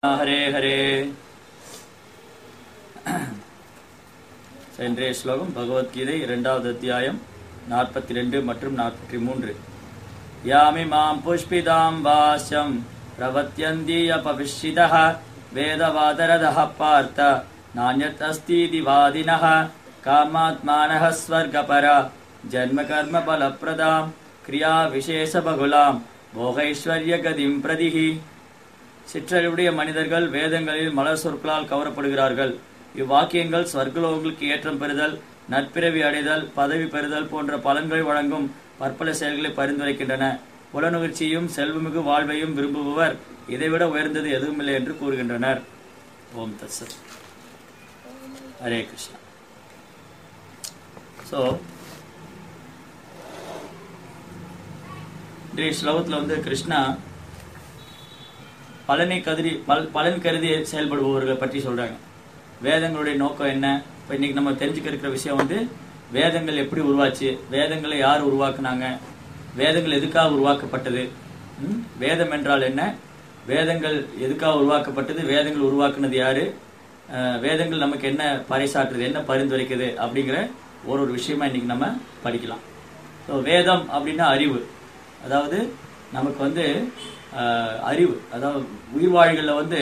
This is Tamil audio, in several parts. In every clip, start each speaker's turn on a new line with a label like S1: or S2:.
S1: ஹரே ஹரே இன்றைய ஸ்லோகம் பகவத்கீதை இரண்டாவது அத்தியாயம் நாற்பத்தி ரெண்டு மற்றும் நாற்பத்தி மூன்று யாமி மாம் புஷ்பிதாம் வாசம் பிரவத்யந்தி அபவிஷிதः வேதவாதரதः பார்த்த நானியத் அஸ்தீதி வாதினः காமாத்மானः ஸ்வர்கபர ஜன்ம கர்ம பலப்பிரதாம் கிரியா விசேஷ பகுலாம் போகைஸ்வர்ய கதிம் பிரதிஹி சிற்றறிவுடைய மனிதர்கள் வேதங்களில் மலர் சொற்களால் கவரப்படுகிறார்கள் இவ்வாக்கியங்கள் ஸ்வர்கலோகங்களுக்கு ஏற்றம் பெறுதல் நட்பிறவி அடைதல் பதவி பெறுதல் போன்ற பலன்களை வழங்கும் பற்பல செயல்களை பரிந்துரைக்கின்றன புலனுணர்ச்சியும் செல்வமிகு வாழ்வையும் விரும்புபவர் இதைவிட உயர்ந்தது எதுவுமில்லை என்று கூறுகின்றனர் ஓம் தத்சத் ஹரே கிருஷ்ணா ஸோ இன்றைய ஸ்லோகத்தில் வந்து கிருஷ்ணா பலனை கருதி பல் பலன் கருதி செயல்படுபவர்களை பற்றி சொல்றாங்க வேதங்களுடைய நோக்கம் என்ன இப்போ இன்னைக்கு நம்ம தெரிஞ்சுக்க இருக்கிற விஷயம் வந்து வேதங்கள் எப்படி உருவாச்சு வேதங்களை யார் உருவாக்குனாங்க வேதங்கள் எதுக்காக உருவாக்கப்பட்டது ம்? வேதம் என்றால் என்ன வேதங்கள் எதுக்காக உருவாக்கப்பட்டது வேதங்கள் உருவாக்குனது யாரு அஹ், வேதங்கள் நமக்கு என்ன பறைசாற்றுது என்ன பரிந்துரைக்குது அப்படிங்கிற ஒரு ஒரு விஷயமா இன்னைக்கு நம்ம படிக்கலாம் ஸோ வேதம் அப்படின்னா அறிவு அதாவது நமக்கு வந்து ஆஹ், அறிவு அதாவது உயிர்வாழிகளில் வந்து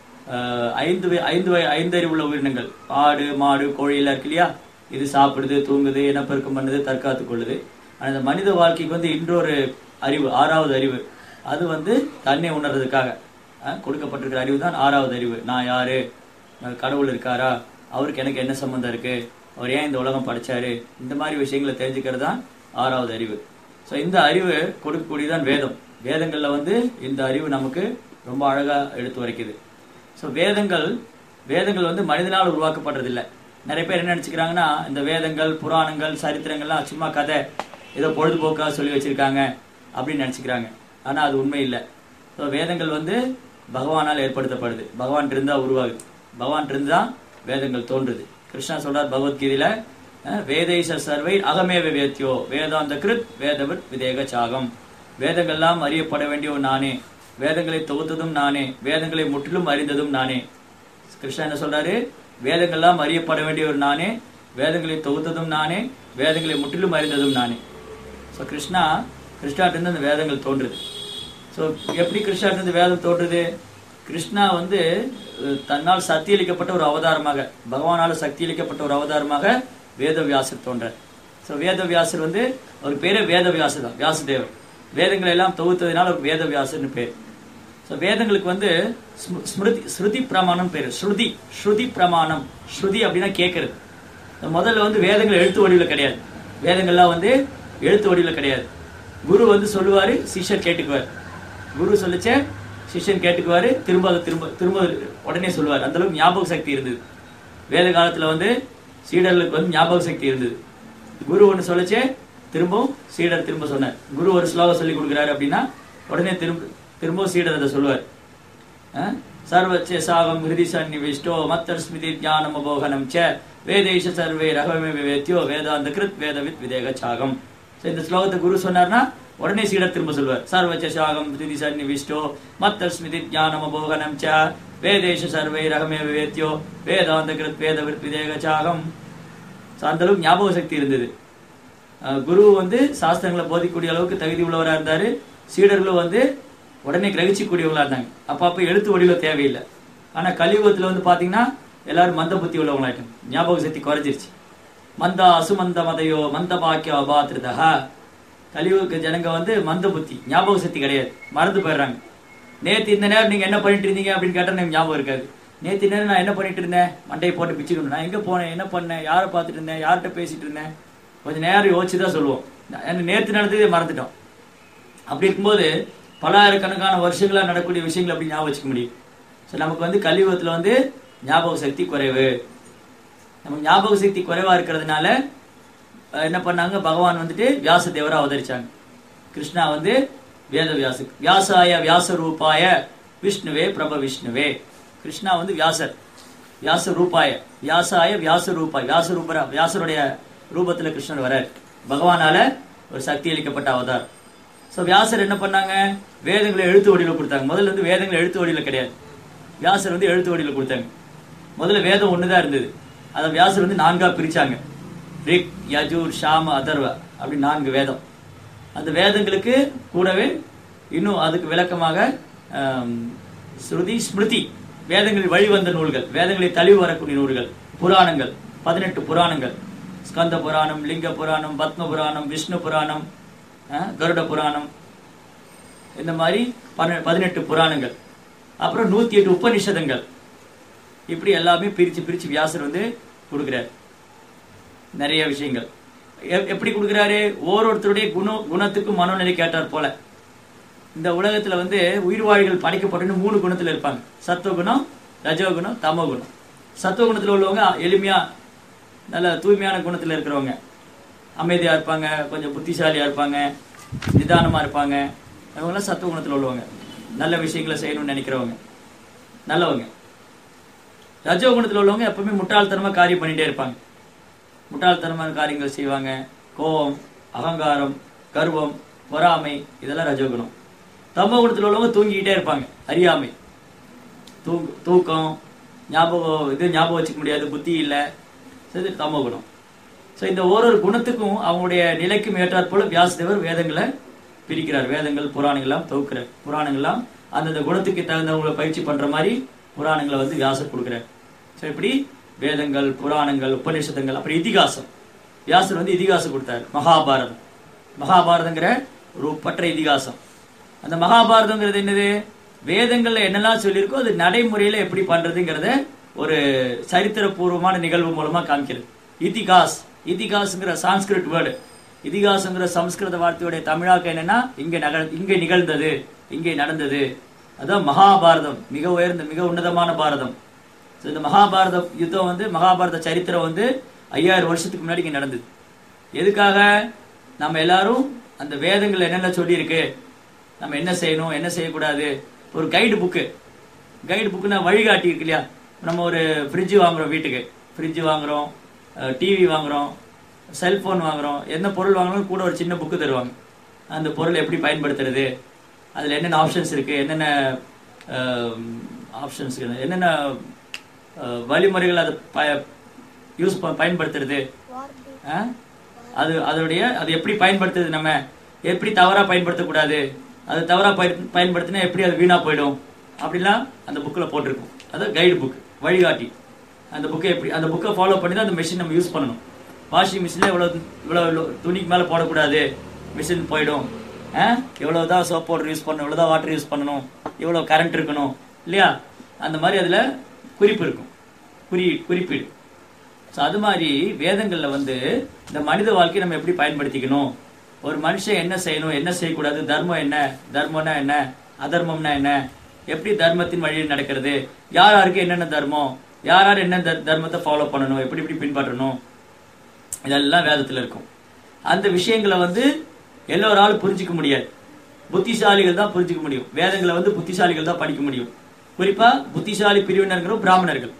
S1: ஆஹ், ஐந்து வை- ஐந்து வை- ஐந்து அறிவுள்ள உயிரினங்கள் ஆடு மாடு கோழி எல்லாம் இருக்கு இல்லையா இது சாப்பிடுது தூங்குது இனப்பெருக்கம் பண்ணுது தற்காத்து கொள்ளுது ஆனா இந்த மனித வாழ்க்கைக்கு வந்து இன்னொரு அறிவு ஆறாவது அறிவு அது வந்து தன்னை உணர்றதுக்காக ஆஹ், கொடுக்கப்பட்டிருக்கிற அறிவு தான் ஆறாவது அறிவு நான் யாரு நான் கடவுள் இருக்காரா அவருக்கு எனக்கு என்ன சம்பந்தம் இருக்கு அவர் ஏன் இந்த உலகம் படைச்சாரு இந்த மாதிரி விஷயங்களை தெரிஞ்சுக்கிறது தான் ஆறாவது அறிவு ஸோ இந்த அறிவு கொடுக்கக்கூடியதான் வேதம் வேதங்கள்ல வந்து இந்த அறிவு நமக்கு ரொம்ப அழகா எடுத்து வரைக்குது ஸோ வேதங்கள் வேதங்கள் வந்து மனிதனால் உருவாக்கப்படுறதில்லை நிறைய பேர் என்ன நினைச்சுக்கிறாங்கன்னா இந்த வேதங்கள் புராணங்கள் சரித்திரங்கள்லாம் சும்மா கதை ஏதோ பொழுதுபோக்காக சொல்லி வச்சிருக்காங்க அப்படின்னு நினைச்சுக்கிறாங்க ஆனா அது உண்மை இல்லை ஸோ வேதங்கள் வந்து பகவானால் ஏற்படுத்தப்படுது பகவான் இருந்தா உருவாகுது பகவான் இருந்தா வேதங்கள் தோன்றுது கிருஷ்ணா சொல்றார் பகவத்கீதையில அஹ், வேதைச சர்வை அகமேவ வேத்யோ வேதாந்த கிருத் வேதவித் விதேக சாகம் வேதங்கள்லாம் அறியப்பட வேண்டியவன் நானே வேதங்களை தொகுத்ததும் நானே வேதங்களை முற்றிலும் அறிந்ததும் நானே கிருஷ்ணா என்ன சொல்றாரு வேதங்கள்லாம் அறியப்பட வேண்டியவர் நானே வேதங்களை தொகுத்ததும் நானே வேதங்களை முற்றிலும் அறிந்ததும் நானே ஸோ கிருஷ்ணா கிருஷ்ணாட்டிருந்து அந்த வேதங்கள் தோன்றுது ஸோ எப்படி கிருஷ்ணாட்டிருந்து வேதம் தோன்றுது கிருஷ்ணா வந்து அஹ், தன்னால் சக்தி அளிக்கப்பட்ட ஒரு அவதாரமாக பகவானால் சக்தி அளிக்கப்பட்ட ஒரு அவதாரமாக வேதவியாசர் தோன்றார் ஸோ வேதவியாசர் வந்து ஒரு பேரே வேதவியாசர் தான் வியாசதேவர் வேதங்களை எல்லாம் தொகுத்ததுனால ஒரு வேதவியாசர்னு பேர் ஸோ வேதங்களுக்கு வந்து ஸ்மு- ஸ்மிருதி ஸ்ருதி பிரமாணம் பேரு ஸ்ருதி ஸ்ருதி பிரமாணம் ஸ்ருதி அப்படின்னா கேட்கறது இந்த முதல்ல வந்து வேதங்கள் எழுத்து வடிவில் கிடையாது வேதங்கள்லாம் வந்து எழுத்து வடிவில் கிடையாது குரு வந்து சொல்லுவாரு சிஷ்யர் கேட்டுக்குவார் குரு சொல்லிச்சே சிஷ்யன் கேட்டுக்குவாரு திரும்ப அதை திரும்ப திரும்ப உடனே சொல்லுவார் அந்த அளவுக்கு ஞாபக சக்தி இருந்தது வேத காலத்துல வந்து சீடர்களுக்கு வந்து ஞாபக சக்தி இருந்தது குரு ஒன்று சொல்லிச்சே திரும்பவும் சீடர் திரும்ப சொன்னார் குரு ஒரு ஸ்லோகம் சொல்லி கொடுக்குறாரு அப்படின்னா உடனே திரும்ப திரும்பவும் சீடர் அதை சொல்லுவார் அஹ்? சர்வச்ச சாகம் ஹிருதி சன்னிவிஷ்டோ மத்தர் ஸ்மிருதி ஞானம் அபோகனம் ச வேதேஷ சர்வே ரகமே விவேத்யோ வேதாந்த கிருத் வேதவித் விதேக சாகம் So, இந்த ஸ்லோகத்தை குரு சொன்னார்னா உடனே சீடர் திரும்ப சொல்வார் சர்வச்ச சாகம் ஹிருதி சன்னிவிஷ்டோ மத்தர் ஸ்மிருதி ஞானம் அபோகனம் ச வேதேஷ சர்வே ரகமே விவேத்யோ வேதாந்த கிருத் வேதவித் விதேக சாகம் So, அந்த அளவுக்கு ஞாபக சக்தி இருந்தது அஹ் குரு வந்து சாஸ்திரங்களை போதிக்கக்கூடிய அளவுக்கு தகுதி உள்ளவரா இருந்தாரு சீடர்களும் வந்து உடனே கிரகிச்சிக்கூடியவங்களா இருந்தாங்க அப்பப்ப எழுத்து வடிவில் தேவையில்லை ஆனா கலியுகத்துல வந்து பாத்தீங்கன்னா எல்லாரும் மந்த புத்தி உள்ளவங்களாயிட்டாங்க ஞாபக சக்தி குறைஞ்சிருச்சு மந்த அசுமந்த மதையோ மந்த பாக்கிய அபாத்திருதா கலியுக ஜனங்க வந்து மந்த புத்தி ஞாபக சக்தி கிடையாது மறந்து போயிடுறாங்க நேத்து இந்த நேரம் நீங்க என்ன பண்ணிட்டு இருந்தீங்க அப்படின்னு கேட்டா எனக்கு ஞாபகம் இருக்காது நேத்து நேரம் நான் என்ன பண்ணிட்டு இருந்தேன் மண்டையை போட்டு பிச்சுக்கணும் நான் எங்க போனேன் என்ன பண்ணேன் யாரை பார்த்துட்டு இருந்தேன் யார்கிட்ட பேசிட்டு இருந்தேன் கொஞ்சம் நேரம் யோசிச்சு தான் சொல்லுவோம் ஏன்னா நேத்து நடந்ததே மறந்துட்டோம் அப்படி இருக்கும்போது பலாயிரக்கணக்கான வருஷங்களா நடக்கக்கூடிய விஷயங்கள் அப்படி ஞாபகம் வச்சுக்க முடியும் ஸோ நமக்கு வந்து கலியுகத்துல வந்து ஞாபக சக்தி குறைவு நமக்கு ஞாபக சக்தி குறைவா இருக்கிறதுனால அஹ், என்ன பண்ணாங்க பகவான் வந்துட்டு வியாச தேவரா அவதரிச்சாங்க கிருஷ்ணா வந்து வேத வியாச வியாசாய வியாச ரூபாய விஷ்ணுவே பிரப விஷ்ணுவே கிருஷ்ணா வந்து வியாசர் வியாச ரூபாய வியாசாய வியாச ரூபாய் வியாச ரூபரா வியாசருடைய ரூபத்துல கிருஷ்ணர் வரார் பகவானால ஒரு சக்தி அளிக்கப்பட்ட அவதார் சோ வியாசர் என்ன பண்ணாங்க வேதங்களை எழுத்து வடிவில் கொடுத்தாங்க முதல்ல வந்து வேதங்களை எழுத்து வடிவில் கிடையாது வியாசர் வந்து எழுத்து வடிவில் கொடுத்தாங்க முதல்ல வேதம் ஒண்ணுதான் இருந்தது அதை வியாசர் வந்து நான்கா பிரிச்சாங்க ரிக் யஜூர் ஷாம அதர்வ அப்படி நான்கு வேதம் அந்த வேதங்களுக்கு கூடவே இன்னும் அதுக்கு விளக்கமாக ஆம், ஸ்ருதி ஸ்மிருதி வேதங்களில் வழிவந்த நூல்கள் வேதங்களை தழுவி வரக்கூடிய நூல்கள் புராணங்கள் பதினெட்டு புராணங்கள் ஸ்கந்த புராணம் லிங்க புராணம் பத்ம புராணம் விஷ்ணு புராணம் அஹ், கருட புராணம் இந்த மாதிரி பன்ன- பதினெட்டு புராணங்கள் அப்புறம் நூத்தி எட்டு உபநிஷதங்கள் இப்படி எல்லாமே பிரிச்சு பிரிச்சு வியாசர் வந்து கொடுக்கிறார் நிறைய விஷயங்கள் எ- எப்படி கொடுக்கிறாரு ஓரொருத்தருடைய குண குணத்துக்கும் மனோநிலை கேட்டார் போல இந்த உலகத்துல வந்து உயிர்வாழிகள் படைக்கப்பட்டு மூணு குணத்துல இருப்பாங்க சத்துவகுணம் ரஜோகுணம் தமோகுணம் சத்துவகுணத்துல உள்ளவங்க எளிமையா நல்ல தூய்மையான குணத்துல இருக்கிறவங்க அமைதியா இருப்பாங்க கொஞ்சம் புத்திசாலியா இருப்பாங்க நிதானமா இருப்பாங்க அவங்களாம் சத்துவகுணத்துல உள்ளவங்க நல்ல விஷயங்களை செய்யணும்னு நினைக்கிறவங்க நல்லவங்க ரஜோகுணத்துல உள்ளவங்க எப்பவுமே முட்டாள்தனமா காரியம் பண்ணிட்டே இருப்பாங்க முட்டாள்தனமான காரியங்கள் செய்வாங்க கோபம் அகங்காரம் கர்வம் பொறாமை இதெல்லாம் ரஜோகுணம் தமோகுணத்தில் உள்ளவங்க தூங்கிக்கிட்டே இருப்பாங்க அறியாமை தூங்க தூக்கம் ஞாபகம் இது ஞாபகம் வச்சுக்க முடியாது புத்தி இல்லை இது தமோகுணம் ஸோ இந்த ஒரு குணத்துக்கும் அவங்களுடைய நிலைக்கும் ஏற்றாற் போல வியாசதேவர் வேதங்களை பிரிக்கிறார் வேதங்கள் புராணங்கள்லாம் தொகுக்கிறார் புராணங்கள்லாம் அந்தந்த குணத்துக்கு தகுந்தவங்களை பயிற்சி பண்ற மாதிரி புராணங்களை வந்து வியாசர் கொடுக்கிறார் ஸோ இப்படி வேதங்கள் புராணங்கள் உபநிஷதங்கள் அப்புறம் இதிகாசம் வியாசர் வந்து இதிகாசம் கொடுத்தார் மகாபாரதம் மகாபாரதங்கிற ஒரு ஒப்பற்ற இதிகாசம் அந்த மகாபாரதங்கிறது என்னது வேதங்கள்ல என்னெல்லாம் சொல்லியிருக்கோ அது நடைமுறையில எப்படி பண்றதுங்கிறத ஒரு சரித்திரபூர்வமான நிகழ்வு மூலமா காமிக்கிறது இதிகாஸ் இதிகாஸ்ங்கிற சான்ஸ்கிரிட் வேர்டு இதிகாசங்கிற சம்ஸ்கிருத வார்த்தையுடைய தமிழாக்கம் என்னன்னா இங்க நகழ் இங்க நிகழ்ந்தது இங்கே நடந்தது அதான் மகாபாரதம் மிக உயர்ந்த மிக உன்னதமான பாரதம் So, இந்த மகாபாரத யுத்தம் வந்து மகாபாரத சரித்திரம் வந்து ஐயாயிரம் வருஷத்துக்கு முன்னாடி இங்க நடந்தது எதுக்காக நம்ம எல்லாரும் அந்த வேதங்கள் என்னென்ன சொல்லியிருக்கு நம்ம என்ன செய்யணும் என்ன செய்யக்கூடாது ஒரு கைடு புக்கு கைடு புக்குனா வழிகாட்டி இருக்கு இல்லையா நம்ம ஒரு ஃப்ரிட்ஜ் வாங்குறோம் வீட்டுக்கு ஃப்ரிட்ஜ் வாங்குறோம் டிவி வாங்குறோம் செல்போன் வாங்குறோம் என்ன பொருள் வாங்கினாலும் கூட ஒரு சின்ன புக்கு தருவாங்க அந்த பொருள் எப்படி பயன்படுத்துறது அதில் என்னென்ன ஆப்ஷன்ஸ் இருக்கு என்னென்ன ஆப்ஷன்ஸ் என்னென்ன அஹ், வழிமுறைகள் அதை யூஸ் பயன்படுத்துறது ஆ? அது அதனுடைய அது எப்படி பயன்படுத்துறது நம்ம எப்படி தவறா பயன்படுத்தக்கூடாது அது தவறா பயன் பயன்படுத்தினா எப்படி அது வீணா போயிடும் அப்படிலாம் அந்த புக்கில் போட்டிருக்கும் அது கைடு புக் வழிகாட்டி அந்த புக்கை எப்படி அந்த புக்கை ஃபாலோ பண்ணி தான் அந்த மெஷின் நம்ம யூஸ் பண்ணணும் வாஷிங் மிஷினில் இவ்வளோ இவ்வளோ இவ்வளோ துணிக்கு மேலே போடக்கூடாது மிஷின் போயிடும் ஆ இவ்வளோ தான் சோப் பவுடர் யூஸ் பண்ணணும் இவ்வளோ தான் வாட்டர் யூஸ் பண்ணணும் இவ்வளோ கரண்ட் இருக்கணும் இல்லையா அந்த மாதிரி அதில் குறிப்பு இருக்கும் குறி குறிப்பீடு ஸோ அது மாதிரி வேதங்கள்ல வந்து இந்த மனித வாழ்க்கையை நம்ம எப்படி பயன்படுத்திக்கணும் ஒரு மனுஷன் என்ன செய்யணும் என்ன செய்யக்கூடாது தர்மம் என்ன தர்மம்னா என்ன அதர்மம்னா என்ன எப்படி தர்மத்தின் வழியில் நடக்கிறது யார் யாருக்கு என்னென்ன தர்மம் யார் யார் என்ன தர்- தர்மத்தை ஃபாலோ பண்ணணும் எப்படி எப்படி பின்பற்றணும் இதெல்லாம் வேதத்துல இருக்கும் அந்த விஷயங்களை வந்து எல்லோராலும் புரிஞ்சிக்க முடியாது புத்திசாலிகள் தான் புரிஞ்சிக்க முடியும் வேதங்களை வந்து புத்திசாலிகள் தான் படிக்க முடியும் குறிப்பா புத்திசாலி பிரிவினர்களும் பிராமணர்கள்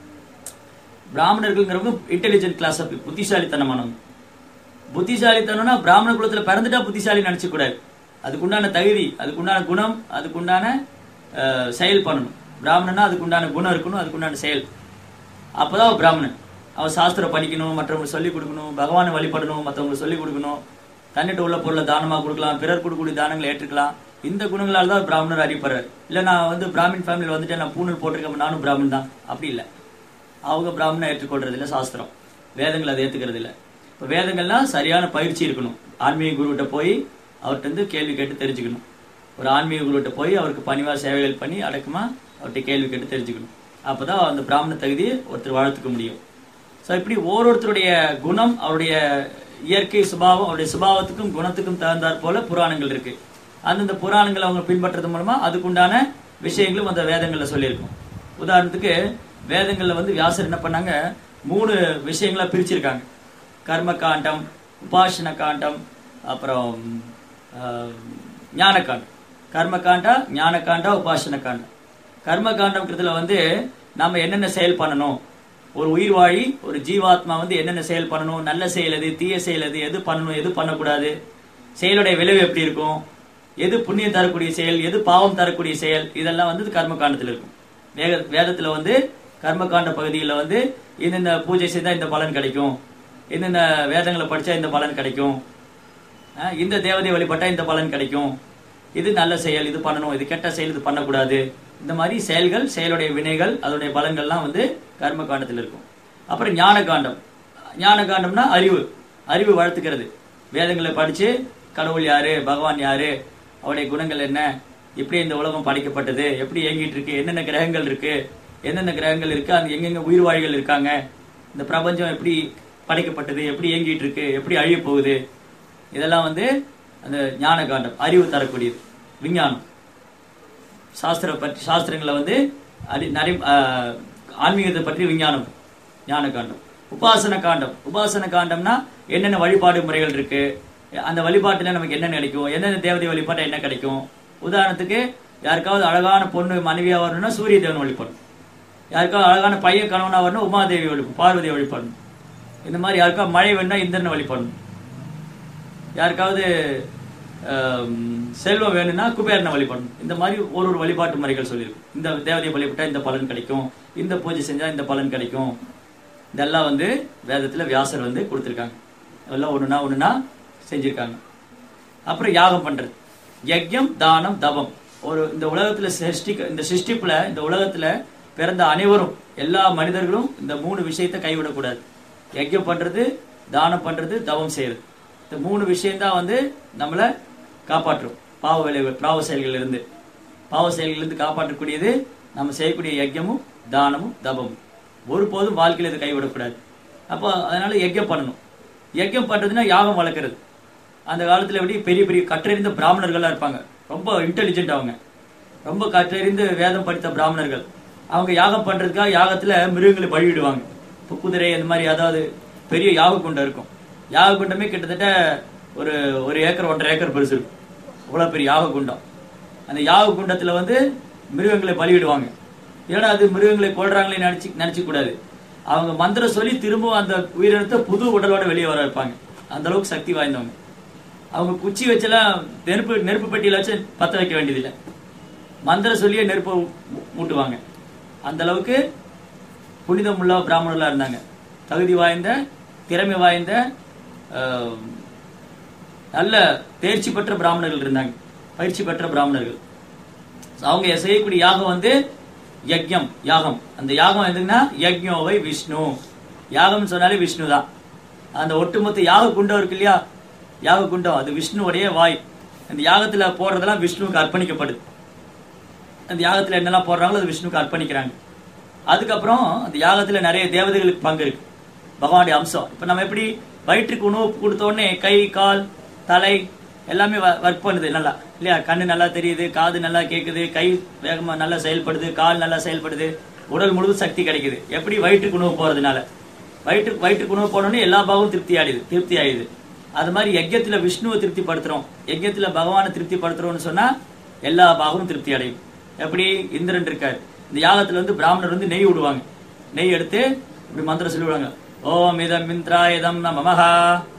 S1: பிராமணர்கள்ங்கிறவங்க இன்டெலிஜென்ட் கிளாஸ் ஆஃப் புத்திசாலித்தனமானவங்க புத்திசாலித்தனம்னா பிராமண குலத்துல பிறந்துட்டா புத்திசாலி நினைச்சு கூடாது அதுக்குண்டான தகுதி அதுக்குண்டான குணம் அதுக்குண்டான அஹ், செயல் பண்ணணும் பிராமணனா அதுக்குண்டான குணம் இருக்கணும் அதுக்குண்டான செயல் அப்பதான் அவன் பிராமணன் அவன் சாஸ்திரம் படிக்கணும் மற்றவங்களுக்கு சொல்லிக் கொடுக்கணும் பகவானை வழிபடணும் மற்றவங்களுக்கு சொல்லிக் கொடுக்கணும் தன்னிட்ட உள்ள பொருளை தானமா கொடுக்கலாம் பிறர் கொடுக்கக்கூடிய தானங்களை ஏற்றுக்கலாம் இந்த குணங்களால தான் பிராமணர் அறியப்படுறாரு இல்ல நான் வந்து பிராமின் ஃபேமிலியில் வந்துட்டு நான் பூணல் போட்டிருக்கேன் நானும் பிராமணன் தான் அப்படி இல்லை அவங்க பிராமணனை ஏற்றுக்கொள்றது இல்ல சாஸ்திரம் வேதங்கள் அதை ஏத்துக்கிறது இல்ல இப்போ வேதங்கள்லாம் சரியான பயிற்சி இருக்கணும் ஆன்மீக குருவிட்ட போய் அவர்கிட்ட இருந்து கேள்வி கேட்டு தெரிஞ்சுக்கணும் ஒரு ஆன்மீக குருவிட்ட போய் அவருக்கு பணிவா சேவைகள் பண்ணி அடக்கமா அவர்கிட்ட கேள்வி கேட்டு தெரிஞ்சுக்கணும் அப்பதான் அந்த பிராமண தகுதியை ஒருத்தர் வாழ்த்துக்க முடியும் ஸோ இப்படி ஒவ்வொருத்தருடைய குணம் அவருடைய இயற்கை சுபாவம் அவருடைய சுபாவத்துக்கும் குணத்துக்கும் தகுந்தாற் போல புராணங்கள் இருக்கு அந்தந்த புராணங்களை அவங்க பின்பற்றது மூலமா அதுக்குண்டான விஷயங்களும் அந்த வேதங்கள்ல சொல்லியிருக்கும் உதாரணத்துக்கு வேதங்கள்ல வந்து வியாசர் என்ன பண்ணாங்க மூணு விஷயங்களா பிரிச்சிருக்காங்க கர்ம காண்டம் உபாசன காண்டம் அப்புறம் ஆஹ், ஞான காண்டம் கர்ம காண்டா ஞான காண்டா உபாசன காண்டம் கர்ம காண்டம்ங்கிறதுல வந்து நாம என்னென்ன செயல் பண்ணணும் ஒரு உயிர் வாழி ஒரு ஜீவாத்மா வந்து என்னென்ன செயல் பண்ணணும் நல்ல செயல் எது தீய செயல் எது எது பண்ணணும் எது பண்ணக்கூடாது செயலுடைய விளைவு எப்படி இருக்கும் எது புண்ணியம் தரக்கூடிய செயல் எது பாவம் தரக்கூடிய செயல் இதெல்லாம் வந்து கர்ம காண்டத்தில் இருக்கும் வேக வேதத்துல வந்து கர்மகாண்ட பகுதியில் வந்து இந்தந்த பூஜை செய்தா இந்த பலன் கிடைக்கும் இந்தந்த வேதங்களை படிச்சா இந்த பலன் கிடைக்கும் அஹ் இந்த தேவதை வழிபட்டா இந்த பலன் கிடைக்கும் இது நல்ல செயல் இது பண்ணணும் இது கெட்ட செயல் இது பண்ணக்கூடாது இந்த மாதிரி செயல்கள் செயலுடைய வினைகள் அதனுடைய பலன்கள்லாம் வந்து கர்ம காண்டத்தில் இருக்கும் அப்புறம் ஞான காண்டம் ஞான காண்டம்னா அறிவு அறிவு வளர்த்துக்கிறது வேதங்களை படிச்சு கடவுள் யாரு பகவான் யாரு அவருடைய குணங்கள் என்ன எப்படி இந்த உலகம் படைக்கப்பட்டது எப்படி இயங்கிட்டு இருக்கு என்னென்ன கிரகங்கள் இருக்கு எந்தெந்த கிரகங்கள் இருக்கு அங்க எங்கெங்க உயிர்வாழிகள் இருக்காங்க இந்த பிரபஞ்சம் எப்படி படைக்கப்பட்டது எப்படி இயங்கிட்டு இருக்கு எப்படி அழிய போகுது இதெல்லாம் வந்து அந்த ஞான காண்டம் அறிவு தரக்கூடியது விஞ்ஞானம் சாஸ்திர பற்றி சாஸ்திரங்களை வந்து அறி நிறைய ஆஹ், ஆன்மீகத்தை பற்றி விஞ்ஞானம் ஞான காண்டம் உபாசன காண்டம் உபாசன காண்டம்னா என்னென்ன வழிபாடு முறைகள் இருக்கு அந்த வழிபாட்டுல நமக்கு என்ன கிடைக்கும் என்னென்ன தேவதை வழிபாட்டா என்ன கிடைக்கும் உதாரணத்துக்கு யாருக்காவது அழகான பொண்ணு மனைவியா வரணும்னா சூரிய தேவன் வழிபடணும் யாருக்காவது அழகான பையன் கணவனா வரணும் உமாதேவி வழிபடணும் பார்வதியை வழிபடணும் இந்த மாதிரி யாருக்காவது மழை வேணும்னா இந்திரனை வழிபடணும் யாருக்காவது ஆம், செல்வம் வேணும்னா குபேரனை வழிபடணும் இந்த மாதிரி ஒரு ஒரு வழிபாட்டு முறைகள் சொல்லியிருக்கு இந்த தேவதையை வழிபட்டா இந்த பலன் கிடைக்கும் இந்த பூஜை செஞ்சா இந்த பலன் கிடைக்கும் இதெல்லாம் வந்து வேதத்துல வியாசர் வந்து கொடுத்துருக்காங்க அதெல்லாம் ஒண்ணுனா ஒண்ணுனா செஞ்சிருக்காங்க அப்புறம் யாகம் பண்றது யஜ்யம் தானம் தபம் ஒரு இந்த உலகத்துல சிருஷ்டி இந்த சிருஷ்டிப்புல இந்த உலகத்துல பிறந்த அனைவரும் எல்லா மனிதர்களும் இந்த மூணு விஷயத்தை கைவிடக்கூடாது யஜ்யம் பண்றது தானம் பண்றது தவம் செய்யறது இந்த மூணு விஷயம்தான் வந்து நம்மள காப்பாற்றும் பாவ விளைவுகள் பாவ செயல்கள் இருந்து பாவ செயல்கள் இருந்து காப்பாற்றக்கூடியது நம்ம செய்யக்கூடிய யஜ்யமும் தானமும் தபமும் ஒருபோதும் வாழ்க்கையில இதை கைவிடக்கூடாது அப்போ அதனால யஜ்யம் பண்ணணும் யஜ்யம் பண்றதுன்னா யாகம் வளர்க்கறது அந்த காலத்துல எப்படி பெரிய பெரிய கற்றறிந்த பிராமணர்கள்லாம் இருப்பாங்க ரொம்ப இன்டெலிஜென்ட் அவங்க ரொம்ப கற்றறிந்து வேதம் படித்த பிராமணர்கள் அவங்க யாகம் பண்றதுக்காக யாகத்துல மிருகங்களை பழிவிடுவாங்க இப்போ குதிரை அந்த மாதிரி அதாவது பெரிய யாக குண்டம் இருக்கும் யாக குண்டமே கிட்டத்தட்ட ஒரு ஒரு ஏக்கர் ஒன்றரை ஏக்கர் பெருசு இருக்கும் அவ்வளவு பெரிய யாக குண்டம் அந்த யாக குண்டத்துல வந்து மிருகங்களை பலியிடுவாங்க ஏன்னா அது மிருகங்களை கொல்றாங்களே நினைச்சு நினைச்சு கூடாது அவங்க மந்திரம் சொல்லி திரும்பவும் அந்த உயிரினத்தை புது உடலோட வெளியே வர வைப்பாங்க அந்த அளவுக்கு சக்தி வாய்ந்தவங்க அவங்க குச்சி வச்செல்லாம் நெருப்பு நெருப்பு பெட்டியில வச்சு பத்த வைக்க வேண்டியதில்லை மந்திரம் சொல்லியே நெருப்பை மூ- மூட்டுவாங்க அந்த அளவுக்கு புனிதமுள்ள பிராமணர்களா இருந்தாங்க தகுதி வாய்ந்த திறமை வாய்ந்த ஆஹ், நல்ல தேர்ச்சி பெற்ற பிராமணர்கள் இருந்தாங்க பயிற்சி பெற்ற பிராமணர்கள் அவங்க செய்யக்கூடிய யாகம் வந்து யஜ்யம் யாகம் அந்த யாகம் எதுன்னா யஜ்யோவை விஷ்ணு யாகம்னு சொன்னாலே விஷ்ணு தான் அந்த ஒட்டுமொத்த யாக குண்டம் இருக்கு இல்லையா யாக குண்டம் அது விஷ்ணுவுடைய வாய் அந்த யாகத்துல போடுறதெல்லாம் விஷ்ணுவுக்கு அர்ப்பணிக்கப்படுது அந்த யாகத்துல என்னெல்லாம் போடுறாங்களோ அது விஷ்ணுவுக்கு அர்ப்பணிக்கிறாங்க அதுக்கப்புறம் அந்த யாகத்துல நிறைய தேவதைகளுக்கு பங்கு இருக்கு பகவானுடைய அம்சம் இப்ப நம்ம எப்படி வயிற்றுக்கு உணவு கொடுத்த உடனே கை கால் தலை எல்லாமே ஒர்க் பண்ணுது நல்லா இல்லையா கண்ணு நல்லா தெரியுது காது நல்லா கேக்குது கை வேகமா நல்லா செயல்படுது கால் நல்லா செயல்படுது உடல் முழுவதும் சக்தி கிடைக்குது எப்படி வயிற்றுக்கு உணவு போறதுனால வயிற்றுக்கு வயிற்றுக்கு உணவு போனோடனே எல்லா பாகமும் திருப்தி ஆயிடுது திருப்தி ஆயிடுது அது மாதிரி யஜ்யத்துல விஷ்ணுவை திருப்திப்படுத்துறோம் யஜ்யத்துல பகவானை திருப்திப்படுத்துறோம்னு சொன்னா எல்லா பாகமும் திருப்தி அடையும் எப்படி இந்திரன் இருக்காரு இந்த யாகத்துல வந்து பிராமணர் வந்து நெய் விடுவாங்க நெய் எடுத்து இப்படி மந்திரம் சொல்லி விடுவாங்க ஓம் இதம் இந்திராயுதம் நமமஹா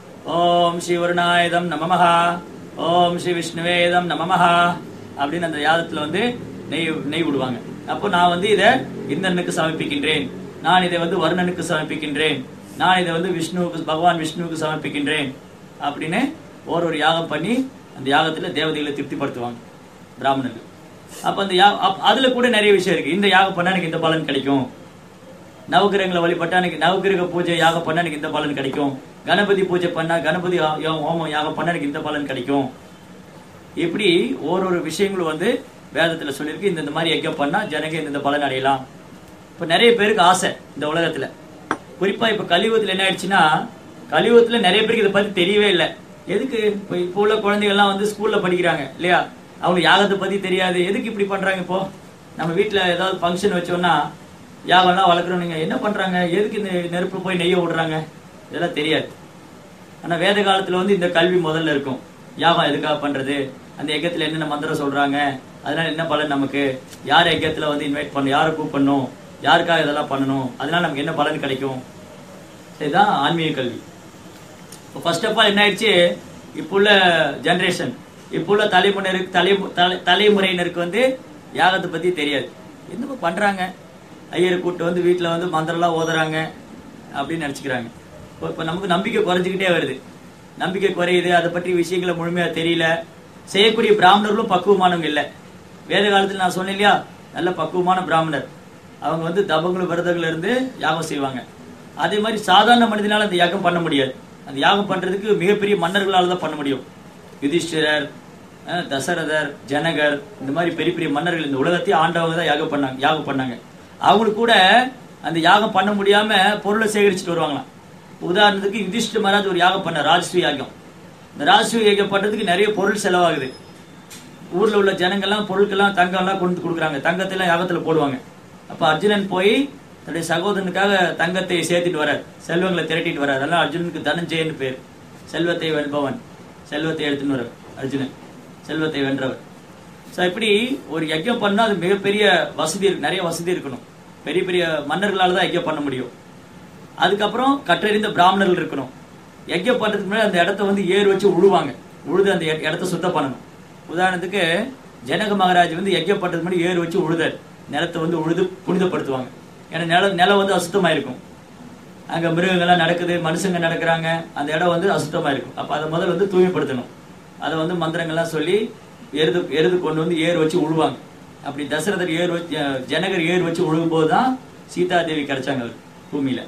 S1: ஓம் ஸ்ரீ வருணாயுதம் நமமஹா ஓம் ஸ்ரீ விஷ்ணுவேதம் நமமஹா அப்படின்னு அந்த யாகத்துல வந்து நெய் நெய் விடுவாங்க அப்போ நான் வந்து இதை இந்திரனுக்கு சமர்ப்பிக்கின்றேன் நான் இதை வந்து வருணனுக்கு சமர்ப்பிக்கின்றேன் நான் இதை வந்து விஷ்ணுவுக்கு பகவான் விஷ்ணுவுக்கு சமர்ப்பிக்கின்றேன் அப்படின்னு ஒரு ஒரு யாகம் பண்ணி அந்த யாகத்துல தேவதைகளை திருப்திப்படுத்துவாங்க பிராமணர்கள் அப்ப அந்த யா அப்- அதுல கூட நிறைய விஷயம் இருக்கு இந்த யாகம் பண்ணா எனக்கு இந்த பலன் கிடைக்கும் நவகிரகங்களை வழிபட்டா எனக்கு நவகிரக பூஜை யாகம் பண்ணா எனக்கு இந்த பலன் கிடைக்கும் கணபதி பூஜை பண்ணா கணபதி ஹா- யா- ஹோமம் யாகம் பண்ணா எனக்கு இந்த பலன் கிடைக்கும் இப்படி ஒரு ஒரு விஷயங்களும் வந்து வேதத்துல சொல்லியிருக்கு இந்த இந்த மாதிரி யஜ்யம் பண்ணா ஜனங்க இந்த இந்த பலன் அடையலாம் இப்ப நிறைய பேருக்கு ஆசை இந்த உலகத்துல குறிப்பா இப்ப கலியுகத்துல என்ன ஆயிடுச்சுன்னா கலியுகத்துல நிறைய பேருக்கு இதை பத்தி தெரியவே இல்லை எதுக்கு இப்ப இப்போ உள்ள குழந்தைகள் எல்லாம் வந்து ஸ்கூல்ல படிக்கிறாங்க இல்லையா அவங்க யாகத்தை பத்தி தெரியாது எதுக்கு இப்படி பண்றாங்க இப்போ நம்ம வீட்ல ஏதாவது ஃபங்க்ஷன் வச்சோம்னா யாகம்லாம் வளர்க்குறோம் நீங்க என்ன பண்றாங்க எதுக்கு இந்த நெருப்பு போய் நெய்ய விடுறாங்க இதெல்லாம் தெரியாது ஆனா வேத காலத்துல வந்து இந்த கல்வி முதல்ல இருக்கும் யாகம் எதுக்காக பண்றது அந்த யஜ்யத்துல என்னென்ன மந்திரம் சொல்றாங்க அதனால என்ன பலன் நமக்கு யார் யஜ்யத்துல வந்து இன்வைட் பண்ணணும் யாரை கூப்பிடணும் யாருக்காக இதெல்லாம் பண்ணணும் அதனால நமக்கு என்ன பலன் கிடைக்கும் இதுதான் ஆன்மீக கல்வி இப்போ ஃபர்ஸ்ட் ஆஃப் ஆல் என்ன ஆயிடுச்சு இப்போ உள்ள ஜெனரேஷன் இப்போ உள்ள தலைமுறையினருக்கு தலை தலை- தலைமுறையினருக்கு வந்து யாகத்தை பத்தி தெரியாது என்னமோ பண்றாங்க ஐயரை கூட்டு வந்து வீட்டில் வந்து மந்திரம்லாம் ஓதுறாங்க அப்படின்னு நினச்சிக்கிறாங்க இப்போ நமக்கு நம்பிக்கை குறைஞ்சிக்கிட்டே வருது நம்பிக்கை குறையுது அதை பற்றி விஷயங்களை முழுமையாக தெரியல செய்யக்கூடிய பிராமணர்களும் பக்குவமானவங்க இல்லை வேத காலத்தில் நான் சொன்னேன் இல்லையா நல்ல பக்குவமான பிராமணர் அவங்க வந்து தபங்கள் விரதங்கள் இருந்து யாகம் செய்வாங்க அதே மாதிரி சாதாரண மனிதனால அந்த யாகம் பண்ண முடியாது அந்த யாகம் பண்றதுக்கு மிகப்பெரிய மன்னர்களால தான் பண்ண முடியும் யுதிஷ்டிரர் அஹ், தசரதர் ஜனகர் இந்த மாதிரி பெரிய பெரிய மன்னர்கள் இந்த உலகத்தையே ஆண்டவங்க தான் யாகம் பண்ணாங்க யாகம் பண்ணாங்க அவங்களுக்கு கூட அந்த யாகம் பண்ண முடியாம பொருளை சேகரிச்சுட்டு வருவாங்களாம் உதாரணத்துக்கு யுதிஷ்டிர மகாராஜ் ஒரு யாகம் பண்ண ராஜஸ்ரீ யாகம் இந்த ராஜஸ்ரீ யாகம் பண்றதுக்கு நிறைய பொருள் செலவாகுது ஊர்ல உள்ள ஜனங்கள்லாம் பொருட்கள்லாம் தங்கம் எல்லாம் கொண்டு கொடுக்குறாங்க தங்கத்தை எல்லாம் யாகத்துல போடுவாங்க அப்ப அர்ஜுனன் போய் தன்னுடைய சகோதரனுக்காக தங்கத்தை சேர்த்துட்டு வரார் செல்வங்களை திரட்டிட்டு வரார் அதெல்லாம் அர்ஜுனனுக்கு தனஞ்சயன்னு பேர் செல்வத்தை வெல்பவன் செல்வத்தை எடுத்துன்னு வர அர்ஜுனன் செல்வத்தை வென்றவர் ஸோ இப்படி ஒரு யஜ்யம் பண்ணா அது மிகப்பெரிய வசதி இருக்கு நிறைய வசதி இருக்கணும் பெரிய பெரிய மன்னர்களால தான் யஜ்யம் பண்ண முடியும் அதுக்கப்புறம் கற்றறிந்த பிராமணர்கள் இருக்கணும் யஜ்யம் பண்றதுக்கு முன்னாடி அந்த இடத்த வந்து ஏர் வச்சு உழுவாங்க உழுது அந்த இட- இடத்த சுத்தம் பண்ணணும் உதாரணத்துக்கு ஜனக மகாராஜ் வந்து யஜ்யம் பண்றதுக்கு முன்னாடி ஏர் வச்சு உழுதார் நிலத்தை வந்து உழுது புனிதப்படுத்துவாங்க ஏன்னா நிலம் நிலம் வந்து அசுத்தமா இருக்கும் அங்க மிருகங்கள்லாம் நடக்குது மனுஷங்க நடக்கிறாங்க அந்த இடம் வந்து அசுத்தமா இருக்கும் அப்ப அதை முதல்ல வந்து தூய்மைப்படுத்தணும் அதை வந்து மந்திரங்கள்லாம் சொல்லி எருது எருது கொண்டு வந்து ஏர் வச்சு உழுவாங்க அப்படி தசரதர் ஏர் வச்சு அஹ், ஜனகர் ஏர் வச்சு உழுகும் போது தான் சீதா தேவி கிடைச்சாங்க அவருக்கு பூமியில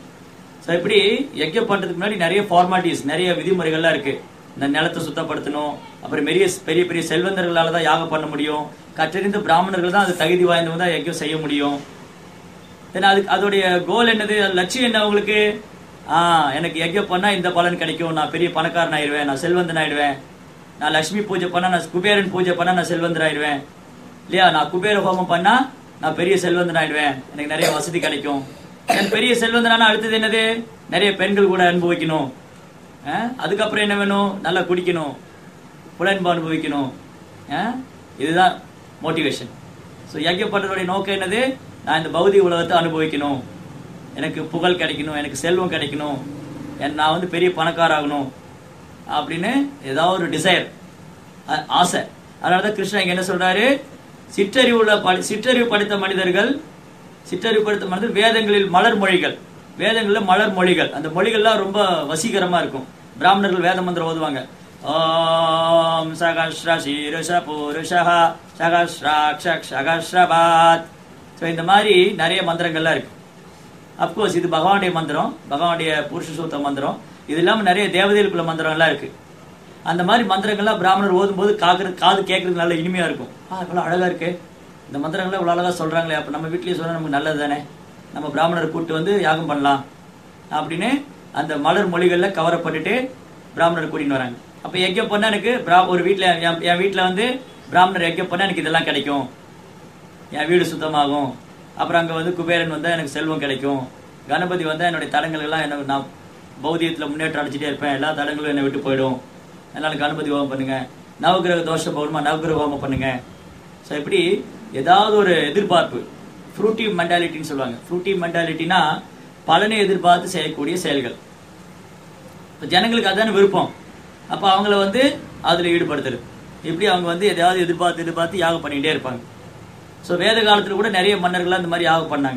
S1: ஸோ இப்படி யஜ்யம் பண்றதுக்கு முன்னாடி நிறைய ஃபார்மாலிட்டிஸ் நிறைய விதிமுறைகள்லாம் இருக்கு இந்த நிலத்தை சுத்தப்படுத்தணும் அப்புறம் பெரிய பெரிய பெரிய செல்வந்தர்களால தான் யாகம் பண்ண முடியும் கற்றறிந்த பிராமணர்கள் தான் அது தகுதி வாய்ந்தவங்க தான் யஜ்யம் செய்ய முடியும் தென் அதுக்கு அதோடைய கோல் என்னது அது லட்சியம் என்ன உங்களுக்கு ஆ எனக்கு யஜ்யம் பண்ணா இந்த பலன் கிடைக்கும் நான் பெரிய பணக்காரன் ஆயிடுவேன் நான் செல்வந்தன் ஆயிடுவேன் நான் லட்சுமி பூஜை பண்ணா நான் குபேரன் பூஜை பண்ணா நான் செல்வந்தன் ஆயிடுவேன் இல்லையா நான் குபேர ஹோமம் பண்ணா நான் பெரிய செல்வந்தன் ஆயிடுவேன் எனக்கு நிறைய வசதி கிடைக்கும் எனக்கு பெரிய செல்வந்தனான அடுத்தது என்னது நிறைய பெண்கள் கூட அனுபவிக்கணும் ஆ? அதுக்கப்புறம் என்ன வேணும் நல்லா குடிக்கணும் புலன்பு அனுபவிக்கணும் ஆ? இதுதான் மோட்டிவேஷன் ஸோ யஜ்யம் பண்றதுடைய நோக்கம் என்னது நான் இந்த பௌதிக உலகத்தை அனுபவிக்கணும் எனக்கு புகழ் கிடைக்கணும் எனக்கு செல்வம் கிடைக்கணும் என் நான் வந்து பெரிய பணக்காராகணும் அப்படின்னு ஏதாவது ஒரு டிசைர் ஆசை அதனால தான் கிருஷ்ணா இங்க என்ன சொல்றாரு சிற்றறிவு உள்ள படி- சிற்றறிவு படித்த மனிதர்கள் சிற்றறிவு படித்த மனிதர் வேதங்களில் மலர் மொழிகள் வேதங்கள்ல மலர் மொழிகள் அந்த மொழிகள்லாம் ரொம்ப வசீகரமா இருக்கும் பிராமணர்கள் வேத மந்திரம் ஓதுவாங்க ஓம் சகஸ்ர சீருஷ புருஷா சகஸ்ராட்ச சகஸ்ரபாத் ஸோ இந்த மாதிரி நிறைய மந்திரங்கள்லாம் இருக்கு அப்கோர்ஸ் இது பகவானுடைய மந்திரம் பகவானுடைய புருஷ சூத்த மந்திரம் இது இல்லாம நிறைய தேவதைகளுக்குள்ள மந்திரம் எல்லாம் இருக்கு அந்த மாதிரி மந்திரங்கள்லாம் பிராமணர் ஓதும்போது காக்குறது காது கேட்கறது நல்ல இனிமையா இருக்கும் ஆ இவ்வளவு அழகா இருக்கு இந்த மந்திரங்களை இவ்வளவு அழகா சொல்றாங்களே அப்ப நம்ம வீட்லயே சொன்னா நமக்கு நல்லது தானே நம்ம பிராமணரை கூட்டு வந்து யாகம் பண்ணலாம் அப்படின்னு அந்த மலர் மொழிகள்ல கவரப்பட்டுட்டு பிராமணர் கூட்டின்னு வராங்க அப்ப யஜ்யம் பண்ணா எனக்கு பிரா- ஒரு வீட்ல என் என் வீட்ல வந்து பிராமணர் யஜ்யம் பண்ணா எனக்கு இதெல்லாம் கிடைக்கும் என் வீடு சுத்தமாகும் அப்புறம் அங்க வந்து குபேரன் வந்தா எனக்கு செல்வம் கிடைக்கும் கணபதி வந்தா என்னுடைய தடங்கள் எல்லாம் என்ன நான் பௌதியத்துல முன்னேற்றம் அடைச்சிட்டே இருப்பேன் எல்லா தடங்களும் என்னை விட்டு போயிடும் அதனால கணபதி ஹோமம் பண்ணுங்க நவகிரக தோஷம் போகணுமா நவகிரக ஹோமம் பண்ணுங்க ஸோ இப்படி ஏதாவது ஒரு எதிர்பார்ப்பு ஃப்ரூட்டி மென்டாலிட்டின்னு சொல்லுவாங்க ஃப்ரூட்டி மென்டாலிட்டினா பலனை எதிர்பார்த்து செய்யக்கூடிய செயல்கள் இப்போ ஜனங்களுக்கு அதான விருப்பம் அப்போ அவங்கள வந்து அதில் ஈடுபடுத்துறது இப்படி அவங்க வந்து எதையாவது எதிர்பார்த்து எதிர்பார்த்து யாகம் பண்ணிகிட்டே இருப்பாங்க ஸோ வேத காலத்தில் கூட நிறைய மன்னர்கள்லாம் இந்த மாதிரி யாகம் பண்ணாங்க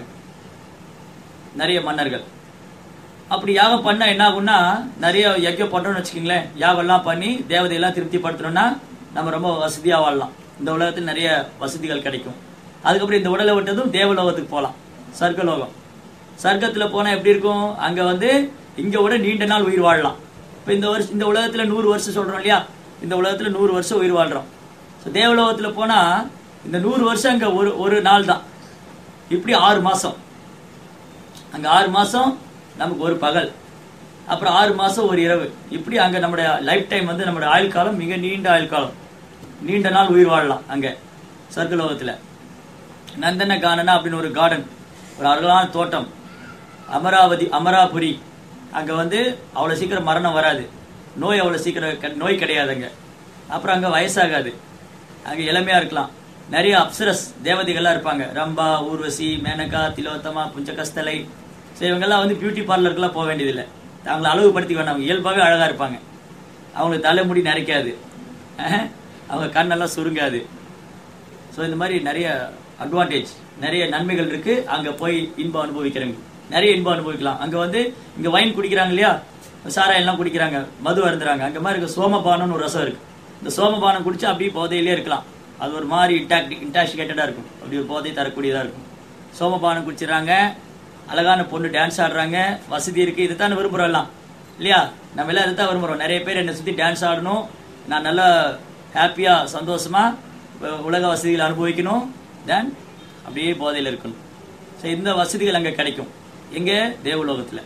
S1: நிறைய மன்னர்கள் அப்படி யாகம் பண்ணா என்ன ஆகும்னா நிறைய யஜ்யம் பண்றோம்னு வச்சுக்கோங்களேன் யாகம்லாம் பண்ணி தேவதையெல்லாம் திருப்திப்படுத்தணும்னா நம்ம ரொம்ப வசதியா வாழலாம் இந்த உலகத்தில் நிறைய வசதிகள் கிடைக்கும் அதுக்கப்புறம் இந்த உடலை விட்டதும் தேவலோகத்துக்கு போகலாம் சர்க்கலோகம் சர்க்கத்துல போனா எப்படி இருக்கும் அங்க வந்து இங்க விட நீண்ட நாள் உயிர் வாழலாம் இப்ப இந்த வருஷம் இந்த உலகத்துல நூறு வருஷம் சொல்றோம் இல்லையா இந்த உலகத்துல நூறு வருஷம் உயிர் வாழ்றோம் ஸோ தேவலோகத்துல போனா இந்த நூறு வருஷம் அங்க ஒரு ஒரு நாள் தான் இப்படி ஆறு மாசம் அங்க ஆறு மாசம் நமக்கு ஒரு பகல் அப்புறம் ஆறு மாசம் ஒரு இரவு இப்படி அங்க நம்முடைய லைஃப் டைம் வந்து நம்முடைய ஆயுள் காலம் மிக நீண்ட ஆயுள் காலம் நீண்ட நாள் உயிர் வாழலாம் அங்க சொர்க்கலோகத்துல நந்தன கானனா அப்படின்னு ஒரு கார்டன் ஒரு அழகான தோட்டம் அமராவதி அமராபுரி அங்க வந்து அவ்வளவு சீக்கிரம் மரணம் வராது நோய் அவ்வளவு சீக்கிரம் கெ- நோய் கிடையாது அங்க அப்புறம் அங்க வயசாகாது அங்க இளமையா இருக்கலாம் நிறைய அப்சரஸ் தேவதைகள்லாம் இருப்பாங்க ரம்பா ஊர்வசி மேனகா திலோத்தமா புஞ்சகஸ்தலை ஸோ இவங்கெல்லாம் வந்து பியூட்டி பார்லருக்குலாம் போக வேண்டியதில்லை அவங்கள அழகுபடுத்தி வேண்டாம் அவங்க இயல்பாகவே அழகா இருப்பாங்க அவங்களுக்கு தலைமுடி நரைக்காது அஹ், அவங்க கண்ணெல்லாம் சுருங்காது ஸோ இந்த மாதிரி நிறைய அட்வான்டேஜ் நிறைய நன்மைகள் இருக்கு அங்க போய் இன்பம் அனுபவிக்கிறவங்க நிறைய இன்பம் அனுபவிக்கலாம் அங்க வந்து இங்க வைன் குடிக்கிறாங்க இல்லையா சாராயம் எல்லாம் குடிக்கிறாங்க மது அருந்துறாங்க அங்க மாதிரி இருக்க சோமபானம்னு ஒரு ரசம் இருக்கு இந்த சோமபானம் குடிச்சா அப்படியே போதையிலே இருக்கலாம் அது ஒரு மாதிரி இன்டாக்டி இன்டாக்சிகேட்டடா இருக்கும் அப்படி ஒரு போதை தரக்கூடியதா இருக்கும் சோமபானம் குடிச்சிடறாங்க அழகான பொண்ணு டான்ஸ் ஆடுறாங்க வசதி இருக்கு இதுதான் விரும்புறோம் எல்லாம் இல்லையா நம்ம எல்லாம் இதுதான் விரும்புறோம் நிறைய பேர் என்னை சுத்தி டான்ஸ் ஆடணும் நான் நல்லா ஹாப்பியா சந்தோஷமா உ- உலக வசதிகளை அனுபவிக்கணும் தென் அப்படியே போதையில இருக்கணும் ஸோ இந்த வசதிகள் அங்க கிடைக்கும் எங்க தேவலோகத்துல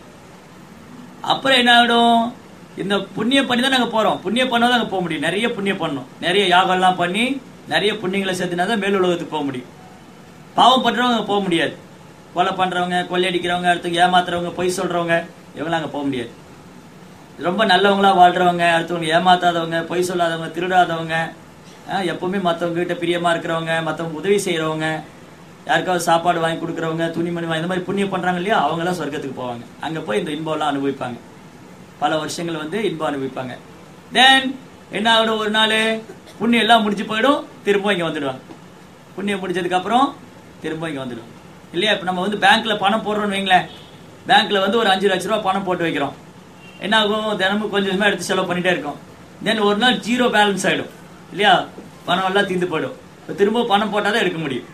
S1: அப்புறம் என்ன ஆகிடும் இந்த புண்ணியம் பண்ணி தான் நாங்க போறோம் புண்ணியம் பண்ணாதான் அங்க போக முடியும் நிறைய புண்ணியம் பண்ணணும் நிறைய யாகம்லாம் பண்ணி நிறைய புண்ணியங்களை சேர்த்துனா தான் மேல் உலகத்துக்கு போக முடியும் பாவம் பண்றவங்க அங்க போக முடியாது கொலை பண்றவங்க கொள்ளையடிக்கிறவங்க அடுத்தவங்க ஏமாத்துறவங்க பொய் சொல்றவங்க இவங்களாம் அங்க போக முடியாது ரொம்ப நல்லவங்களா வாழ்றவங்க அடுத்தவங்க ஏமாத்தாதவங்க பொய் சொல்லாதவங்க திருடாதவங்க ஆஹ், எப்பவுமே மத்தவங்க கிட்ட பிரியமா இருக்கிறவங்க மத்தவங்க உதவி செய்யறவங்க யாருக்காவது சாப்பாடு வாங்கி கொடுக்கறவங்க துணிமணி வாங்கி இந்த மாதிரி புண்ணியம் பண்றாங்க இல்லையா அவங்க எல்லாம் சொர்க்கத்துக்கு போவாங்க அங்க போய் இந்த இன்பம் எல்லாம் அனுபவிப்பாங்க பல வருஷங்கள் வந்து இன்பம் அனுபவிப்பாங்க தென் என்ன ஆகிடும் ஒரு நாள் புண்ணியம் எல்லாம் முடிஞ்சு போயிடும் திரும்ப இங்க வந்துடுவாங்க புண்ணியம் முடிஞ்சதுக்கு அப்புறம் திரும்ப இங்க வந்துடும் இல்லையா இப்ப நம்ம வந்து பேங்க்ல பணம் போடுறோம்னு வைங்களேன் பேங்க்ல வந்து ஒரு அஞ்சு லட்ச ரூபா பணம் போட்டு வைக்கிறோம் என்ன ஆகும் தினமும் கொஞ்சம் கொஞ்சமா எடுத்து செலவு பண்ணிட்டே இருக்கோம் தென் ஒரு நாள் ஜீரோ பேலன்ஸ் ஆயிடும் இல்லையா பணம் எல்லாம் தீர்ந்து போயிடும் இப்ப திரும்ப பணம் போட்டாதான் எடுக்க முடியும்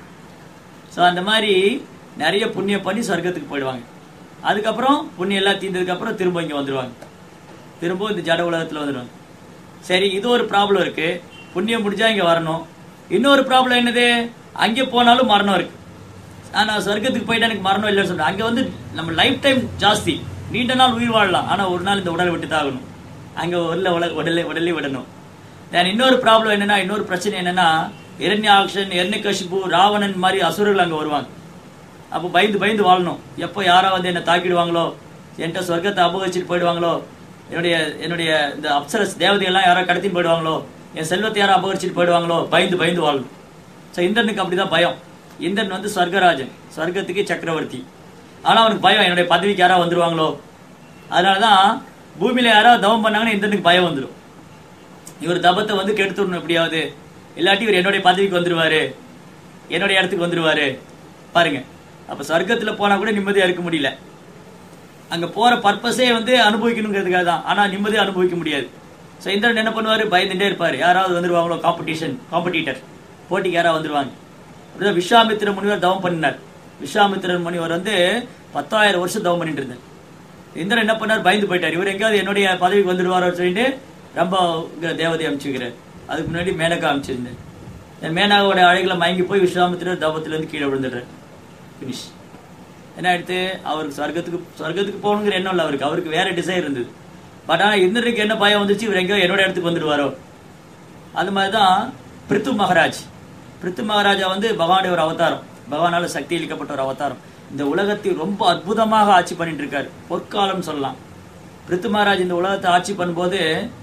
S1: ஸோ அந்த மாதிரி நிறைய புண்ணியம் பண்ணி சொர்க்கத்துக்கு போயிடுவாங்க அதுக்கப்புறம் புண்ணியம் எல்லாம் தீர்ந்ததுக்கு அப்புறம் திரும்ப இங்க வந்துடுவாங்க திரும்ப இந்த ஜட உலகத்துல வந்துடுவாங்க சரி இது ஒரு ப்ராப்ளம் இருக்கு புண்ணியம் முடிஞ்சா இங்க வரணும் இன்னொரு ப்ராப்ளம் என்னது அங்கே போனாலும் மரணம் இருக்கு ஆனா சொர்க்கத்துக்கு போயிட்டா எனக்கு மரணம் இல்லைன்னு சொல்றேன் அங்க வந்து நம்ம லைஃப் டைம் ஜாஸ்தி நீண்ட நாள் உயிர் வாழலாம் ஆனா ஒரு நாள் இந்த உடலை விட்டு தான் ஆகணும் அங்க உள்ள உல உடலே உடலே விடணும் தென் இன்னொரு ப்ராப்ளம் என்னன்னா இன்னொரு பிரச்சனை என்னன்னா இரண்யாக்ஷன் எர்ணிகஷிபு ராவணன் மாதிரி அசுரர்கள் அங்க வருவாங்க அப்போ பயந்து பயந்து வாழணும் எப்போ யாரோ வந்து என்ன தாக்கிடுவாங்களோ என்கிட்ட சொர்க்கத்தை அபகரிச்சுட்டு போயிடுவாங்களோ என்னுடைய என்னுடைய இந்த அப்சரஸ் தேவதையெல்லாம் யாரோ கடத்திட்டு போயிடுவாங்களோ என் செல்வத்தை யாரோ அபகரிச்சுட்டு போயிடுவாங்களோ பயந்து பயந்து வாழணும் ஸோ இந்திரனுக்கு அப்படிதான் பயம் இந்திரன் வந்து சொர்க்கராஜன் சொர்க்கத்துக்கு சக்கரவர்த்தி ஆனா அவனுக்கு பயம் என்னுடைய பதவிக்கு யாராவது வந்துருவாங்களோ அதனாலதான் பூமியில யாராவது தவம் பண்ணாங்கன்னா இந்திரனுக்கு பயம் வந்துடும் இவர் தபத்தை வந்து கெடுத்துடணும் எப்படியாவது இல்லாட்டி இவர் என்னுடைய பதவிக்கு வந்துருவாரு என்னுடைய இடத்துக்கு வந்துருவாரு பாருங்க அப்ப சொர்க்கத்துல போனா கூட நிம்மதியா இருக்க முடியல அங்க போற பர்பஸே வந்து அனுபவிக்கணுங்கிறதுக்காக தான் ஆனா நிம்மதியா அனுபவிக்க முடியாது சோ இந்திரன் என்ன பண்ணுவாரு பயந்துட்டே இருப்பாரு யாராவது வந்துருவாங்களோ காம்படிஷன் காம்படிட்டர் போட்டிக்கு யாராவது வந்துருவாங்க அப்படிதான் விஸ்வாமித்திர முனிவர் தவம் பண்ணினார் விஸ்வாமித்திரன் முனிவர் வந்து பத்தாயிரம் வருஷம் தவம் பண்ணிட்டு இருந்தார் இந்திரன் என்ன பண்ணார் பயந்து போயிட்டார் இவர் எங்கேயாவது என்னுடைய பதவிக்கு வந்துடுவாரோ சொல்லிட்டு ரொம்ப தேவதை அனுப்பிச்சுக்கிறார் அதுக்கு முன்னாடி மேனகா அனுப்பிச்சிருந்தார் இந்த மேனகாவோட அழகுல மயங்கி போய் விஸ்வாமித்திரர் தவத்துல இருந்து கீழே விழுந்துடுறார் பினிஷ் என்ன ஆயிடுத்து அவருக்கு சொர்க்கத்துக்கு சொர்க்கத்துக்கு போகணுங்கிற எண்ணம் இல்லை அவருக்கு அவருக்கு வேற டிசைர் இருந்தது பட் ஆனா இந்திரனுக்கு என்ன பயம் வந்துச்சு இவர் எங்கேயோ என்னோட இடத்துக்கு வந்துடுவாரோ அது மாதிரி தான் பிரித்து மகாராஜ் பிரித்து மகாராஜா வந்து பகவானுடைய ஒரு அவதாரம் பகவானால சக்தி அளிக்கப்பட்ட ஒரு அவதாரம் இந்த உலகத்தை ரொம்ப அற்புதமாக ஆட்சி பண்ணிட்டு இருக்காரு பொற்காலம் சொல்லலாம் பிரித்து மகாராஜ் இந்த உலகத்தை ஆட்சி பண்ணும்போது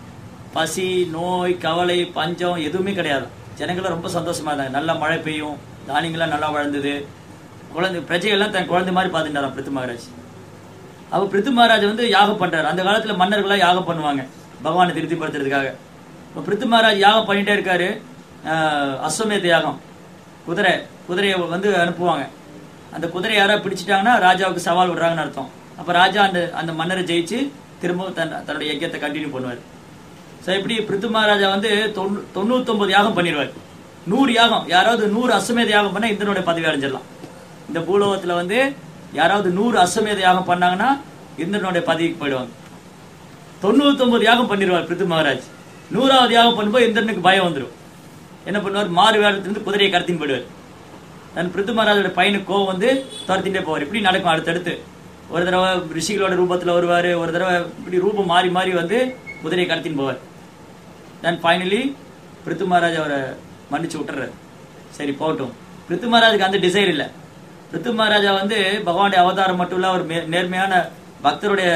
S1: பசி நோய் கவலை பஞ்சம் எதுவுமே கிடையாது ஜனங்களாம் ரொம்ப சந்தோஷமா இருந்தாங்க நல்லா மழை பெய்யும் தானியங்கள்லாம் நல்லா வளர்ந்தது குழந்தை பிரஜைகள்லாம் தன் குழந்தை மாதிரி பார்த்துட்டாராம் பிரித்து மகாராஜ் அப்ப பிரித்து மகாராஜ் வந்து யாகம் பண்றாரு அந்த காலத்துல மன்னர்கள்லாம் யாகம் பண்ணுவாங்க பகவானை திருப்திப்படுத்துறதுக்காக இப்ப பிரித்து மகாராஜ் யாகம் பண்ணிட்டே இருக்காரு ஆஹ் அஸ்வமேத யாகம் குதிரை குதிரையை வந்து அனுப்புவாங்க அந்த குதிரை யாராவது பிடிச்சிட்டாங்கன்னா ராஜாவுக்கு சவால் விடுறாங்கன்னு அர்த்தம் அப்ப ராஜா அந்த அந்த மன்னரை ஜெயிச்சு திரும்பவும் தன் தன்னுடைய யஜ்யத்தை கண்டினியூ பண்ணுவார் ஸோ இப்படி பிரித்து மகாராஜா வந்து தொண்ணூ தொண்ணூத்தொன்பது யாகம் பண்ணிடுவார் நூறு யாகம் யாராவது நூறு அஸ்வமேத யாகம் பண்ணா இந்திரனுடைய பதவி அடைஞ்சிடலாம் இந்த பூலோகத்துல வந்து யாராவது நூறு அஸ்வமேத யாகம் பண்ணாங்கன்னா இந்திரனுடைய பதவிக்கு போயிடுவாங்க தொண்ணூத்தொன்பது யாகம் பண்ணிடுவார் பிரித்து மகாராஜ் நூறாவது யாகம் பண்ணும்போது இந்திரனுக்கு பயம் வந்துடும் என்ன பண்ணுவார் மாறு வேடத்திலிருந்து குதிரையை கடத்தின்னு போயிடுவார் தன் பிரித்து மகாராஜோட பையனுக்கு கோவம் வந்து துரத்திட்டே போவார் இப்படி நடக்கும் அடுத்தடுத்து ஒரு தடவை ரிஷிகளோட ரூபத்துல வருவாரு ஒரு தடவை இப்படி ரூபம் மாறி மாறி வந்து குதிரையை கடத்தின்னு போவார் தென் ஃபைனலி பிரித்து மகாராஜ் அவரை மன்னிச்சு விட்டுறாரு சரி போகட்டும் பிரித்து மகாராஜுக்கு அந்த டிசைர் இல்லை பிரித்து மகாராஜா வந்து பகவானுடைய அவதாரம் மட்டும் இல்ல அவர் மே- நேர்மையான பக்தருடைய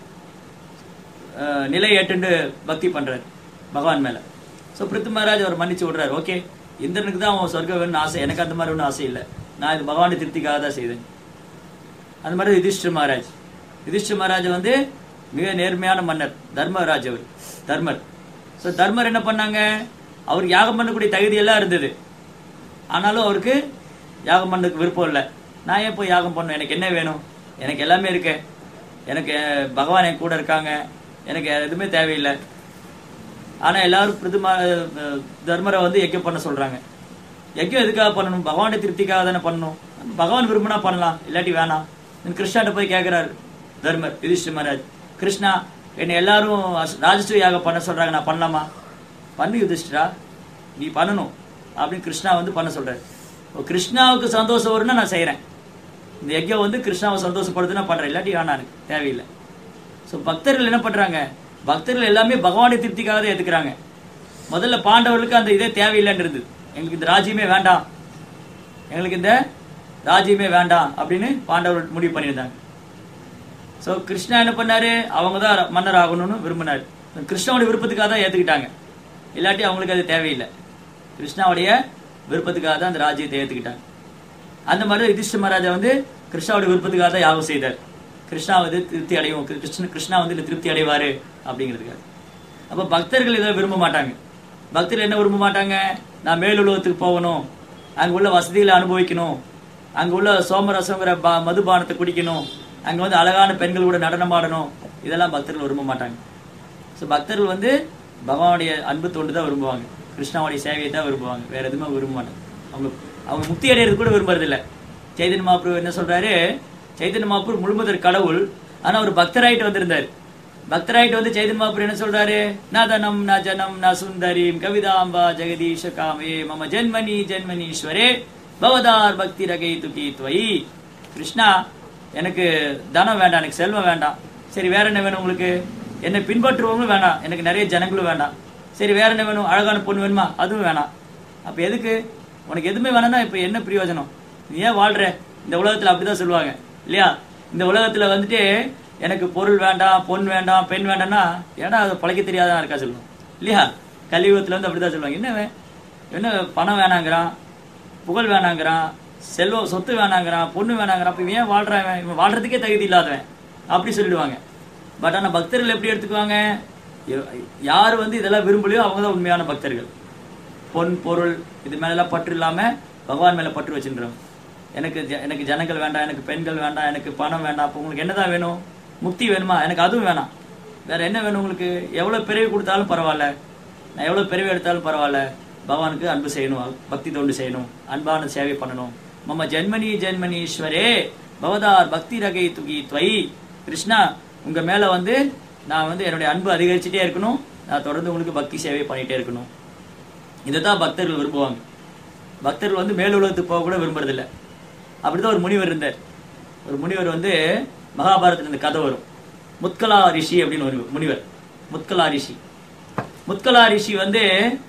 S1: அஹ், நிலை ஏற்றுண்டு பக்தி பண்றாரு பகவான் மேல சோ பிரித்து மகாராஜ் அவர் மன்னிச்சு விடுறாரு ஓகே இந்திரனுக்கு தான் அவன் சொர்க்கம் வேணும்னு ஆசை எனக்கு அந்த மாதிரி ஒன்றும் ஆசை இல்லை நான் இது பகவானுடைய திருப்திக்காக தான் செய்தேன் அந்த மாதிரி யுதிஷ்டிர மகாராஜ் யுதிஷ்டிர மகாராஜ் வந்து மிக நேர்மையான மன்னர் தர்மராஜ் அவர் தர்மர் ஸோ தர்மர் என்ன பண்ணாங்க அவர் யாகம் பண்ணக்கூடிய தகுதி எல்லாம் இருந்தது ஆனாலும் அவருக்கு யாகம் பண்ணதுக்கு விருப்பம் இல்லை நான் ஏன் போய் யாகம் பண்ணணும் எனக்கு என்ன வேணும் எனக்கு எல்லாமே இருக்கு எனக்கு அஹ், பகவான் என் கூட இருக்காங்க எனக்கு எதுவுமே தேவையில்லை ஆனா எல்லாரும் பிரதமா அஹ், தர்மரை வந்து யஜ்யம் பண்ண சொல்றாங்க யஜ்யம் எதுக்காக பண்ணணும் பகவானுடைய திருப்திக்காக தானே பண்ணணும் பகவான் விரும்பினா பண்ணலாம் இல்லாட்டி வேணாம் கிருஷ்ணாட்ட போய் கேட்கிறாரு தர்மர் யுதிஷ்டிர மகாராஜ் கிருஷ்ணா என்னை எல்லாரும் அஸ்- ராஜஸ்வ யாகம் பண்ண சொல்றாங்க நான் பண்ணலாமா பண்ணு யுதிஷ்டிரா நீ பண்ணணும் அப்படின்னு கிருஷ்ணா வந்து பண்ண சொல்றாரு இப்போ கிருஷ்ணாவுக்கு சந்தோஷம் வரும்னா நான் செய்றேன் இந்த யஜ்யம் வந்து கிருஷ்ணாவை சந்தோஷப்படுத்து நான் பண்றேன் இல்லாட்டி வேணாம் எனக்கு தேவையில்லை ஸோ பக்தர்கள் என்ன பண்றாங்க பக்தர்கள் எல்லாமே பகவானுடைய திருப்திக்காக தான் ஏத்துக்கிறாங்க முதல்ல பாண்டவர்களுக்கு அந்த இதே தேவையில்லைன்னு இருந்தது எங்களுக்கு இந்த ராஜ்யமே வேண்டாம் எங்களுக்கு இந்த ராஜ்யமே வேண்டாம் அப்படின்னு பாண்டவர்கள் முடிவு பண்ணியிருந்தாங்க ஸோ கிருஷ்ணா என்ன பண்ணாரு அவங்க தான் மன்னர் ஆகணும்னு விரும்பினாரு கிருஷ்ணாவுடைய விருப்பத்துக்காக தான் ஏத்துக்கிட்டாங்க இல்லாட்டி அவங்களுக்கு அது தேவையில்லை கிருஷ்ணாவுடைய விருப்பத்துக்காக தான் அந்த ராஜ்யத்தை ஏத்துக்கிட்டாங்க அந்த மாதிரி யுதிஷ்ட மகாராஜா வந்து கிருஷ்ணாவுடைய விருப்பத்துக்காக தான் யாகம் செய்தார் கிருஷ்ணா வந்து திருப்தி அடையும் கிருஷ்ண கிருஷ்ணா வந்து இதுல திருப்தி அடைவாரு அப்படிங்கிறதுக்காக அப்ப பக்தர்கள் இதை விரும்ப மாட்டாங்க பக்தர்கள் என்ன விரும்ப மாட்டாங்க நான் மேலுலகத்துக்கு போகணும் அங்க உள்ள வசதிகளை அனுபவிக்கணும் அங்க உள்ள சோமரசங்கிற பா- மதுபானத்தை குடிக்கணும் அங்க வந்து அழகான பெண்கள் கூட நடனம் ஆடணும் இதெல்லாம் பக்தர்கள் விரும்ப மாட்டாங்க ஸோ பக்தர்கள் வந்து பகவானுடைய அன்பு தொண்டு தான் விரும்புவாங்க கிருஷ்ணாவுடைய சேவையை தான் விரும்புவாங்க வேற எதுவுமே விரும்ப மாட்டாங்க அவங்க அவங்க முக்தி அடையிறது கூட விரும்புறதில்ல சைதன்ய மாப்ரு என்ன சொல்றாரு சைதன்ய மாப்ரு முழுமுதற் கடவுள் ஆனா அவர் பக்தராயிட்டு வந்திருந்தாரு பக்தராயிட்டு வந்து சைதன்ய மாப்ரு என்ன சொல்றாரு நதனம் ந ஜனம் ந சுந்தரீம் கவிதாம்பா ஜெகதீஷ காமே மம ஜென்மனி ஜென்மனீஸ்வரே பவதார் பக்தி ரகை துகி துவயி கிருஷ்ணா எனக்கு தனம் வேண்டாம் எனக்கு செல்வம் வேண்டாம் சரி வேற என்ன வேணும் உங்களுக்கு என்னை பின்பற்றுவவங்களும் வேண்டாம் எனக்கு நிறைய ஜனங்களும் வேண்டாம் சரி வேற என்ன வேணும் அழகான பொண்ணு வேணுமா அதுவும் வேணாம் அப்ப எதுக்கு உனக்கு எதுவுமே வேணாம்னா இப்ப என்ன பிரயோஜனம் நீ ஏன் வாழ்ற இந்த உலகத்துல அப்படிதான் சொல்லுவாங்க இல்லையா இந்த உலகத்துல வந்துட்டு எனக்கு பொருள் வேண்டாம் பொன் வேண்டாம் பெண் வேண்டாம்னா ஏன்னா அது பழைக்க தெரியாதான் இருக்கா சொல்லுவோம் இல்லையா கலியுகத்துல வந்து அப்படிதான் சொல்லுவாங்க என்ன வே- என்ன பணம் வேணாங்கிறான் புகழ் வேணாங்கிறான் செல்வம் சொத்து வேணாங்கிறான் பொண்ணு வேணாங்கிறான் அப்ப இவன் ஏன் வாழ்றான் இவன்? இவன் வாழ்றதுக்கே தகுதி இல்லாதவன் அப்படி சொல்லிடுவாங்க பட் ஆனா பக்தர்கள் எப்படி எடுத்துக்குவாங்க ய- யார் வந்து இதெல்லாம் விரும்பலையோ அவங்க தான் உண்மையான பக்தர்கள் பொன் பொருள் இது மேலெல்லாம் பற்று இல்லாம பகவான் மேல பற்று வச்சுன்றோம் எனக்கு ஜ- எனக்கு ஜனங்கள் வேண்டாம் எனக்கு பெண்கள் வேண்டாம் எனக்கு பணம் வேண்டாம் அப்போ உங்களுக்கு என்னதான் வேணும் முக்தி வேணுமா எனக்கு அதுவும் வேணாம் வேற என்ன வேணும் உங்களுக்கு எவ்வளவு பிறவி கொடுத்தாலும் பரவாயில்ல நான் எவ்வளவு பிறவி எடுத்தாலும் பரவாயில்ல பகவானுக்கு அன்பு செய்யணும் பக்தி தொண்டு செய்யணும் அன்பான சேவை பண்ணணும் மம ஜென்மனி ஜென்மனீஸ்வரே பவதார் பக்தி ரகை துகி துவை கிருஷ்ணா உங்க மேல வந்து நான் வந்து என்னுடைய அன்பு அதிகரிச்சுட்டே இருக்கணும் நான் தொடர்ந்து உங்களுக்கு பக்தி சேவை பண்ணிட்டே இருக்கணும் இதைத்தான் பக்தர்கள் விரும்புவாங்க பக்தர்கள் வந்து மேலுலகத்துக்கு போக கூட விரும்புறதில்ல அப்படிதான் ஒரு முனிவர் இருந்தார் ஒரு முனிவர் வந்து மகாபாரதத்துல இந்த கதை வரும் முத்கலா ரிஷி அப்படின்னு ஒரு முனிவர் முத்கலா ரிஷி முத்கலா ரிஷி வந்து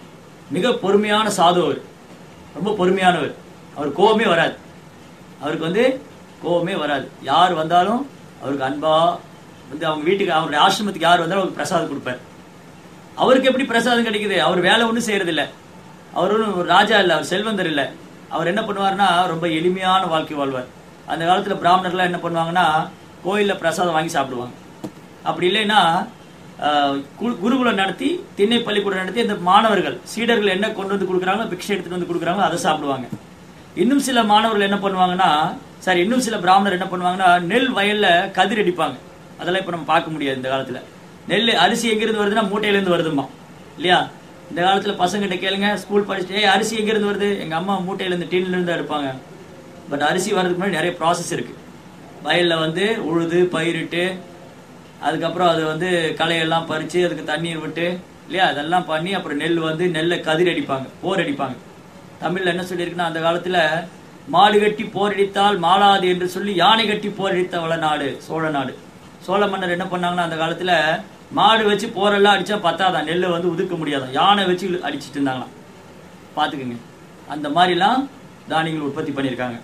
S1: மிக பொறுமையான சாது அவர் ரொம்ப பொறுமையானவர் அவர் கோவமே வராது அவருக்கு வந்து கோவமே வராது யார் வந்தாலும் அவருக்கு அன்பா வந்து அவங்க வீட்டுக்கு அவருடைய ஆசிரமத்துக்கு யார் வந்தாலும் அவருக்கு பிரசாதம் கொடுப்பார் அவருக்கு எப்படி பிரசாதம் கிடைக்குது அவர் வேலை ஒன்றும் செய்யறது இல்ல அவர் ஒன்றும் ஒரு ராஜா இல்ல அவர் செல்வந்தர் இல்ல அவர் என்ன பண்ணுவாருன்னா ரொம்ப எளிமையான வாழ்க்கை வாழ்வார் அந்த காலத்துல பிராமணர்லாம் என்ன பண்ணுவாங்கன்னா கோயில்ல பிரசாதம் வாங்கி சாப்பிடுவாங்க அப்படி இல்லைன்னா ஆஹ், கு- குருகுலம் நடத்தி திண்ணை பள்ளிக்கூடம் நடத்தி அந்த மாணவர்கள் சீடர்கள் என்ன கொண்டு வந்து கொடுக்குறாங்களோ பிக்ஷை எடுத்துட்டு வந்து கொடுக்குறாங்களோ அதை சாப்பிடுவாங்க இன்னும் சில மாணவர்கள் என்ன பண்ணுவாங்கன்னா சாரி இன்னும் சில பிராமணர் என்ன பண்ணுவாங்கன்னா நெல் வயல்ல கதிர் அடிப்பாங்க அதெல்லாம் இப்ப நம்ம பார்க்க முடியாது இந்த காலத்துல நெல் அரிசி எங்கிருந்து வருதுன்னா மூட்டையில இருந்து வருதுமா இல்லையா இந்த காலத்துல பசங்கிட்ட கேளுங்க ஸ்கூல் படிச்சுட்டு "ஏய், அரிசி எங்க இருந்து வருது எங்க அம்மா மூட்டையில இருந்து டின்ல இருந்து எடுப்பாங்க பட் அரிசி வர்றதுக்கு முன்னாடி நிறைய ப்ராசஸ் இருக்கு வயல்ல வந்து உழுது பயிரிட்டு அதுக்கப்புறம் அது வந்து களையெல்லாம் பறிச்சு அதுக்கு தண்ணீர் விட்டு இல்லையா அதெல்லாம் பண்ணி அப்புறம் நெல் வந்து நெல்லை கதிர் அடிப்பாங்க போர் அடிப்பாங்க தமிழ்ல என்ன சொல்லியிருக்குன்னா அந்த காலத்துல மாடு கட்டி போரடித்தால் மாளாது என்று சொல்லி யானை கட்டி போரடித்த வள நாடு சோழ நாடு சோழ மன்னர் என்ன பண்ணாங்கன்னா அந்த காலத்துல மாடு வச்சு போரெல்லாம் அடிச்சா பத்தாதான் நெல்லை வந்து உதுக்க முடியாதான் யானை வச்சு இழு- அடிச்சிட்டு இருந்தாங்களாம் பாத்துக்குங்க அந்த மாதிரிலாம் தானியங்கள் உற்பத்தி பண்ணியிருக்காங்க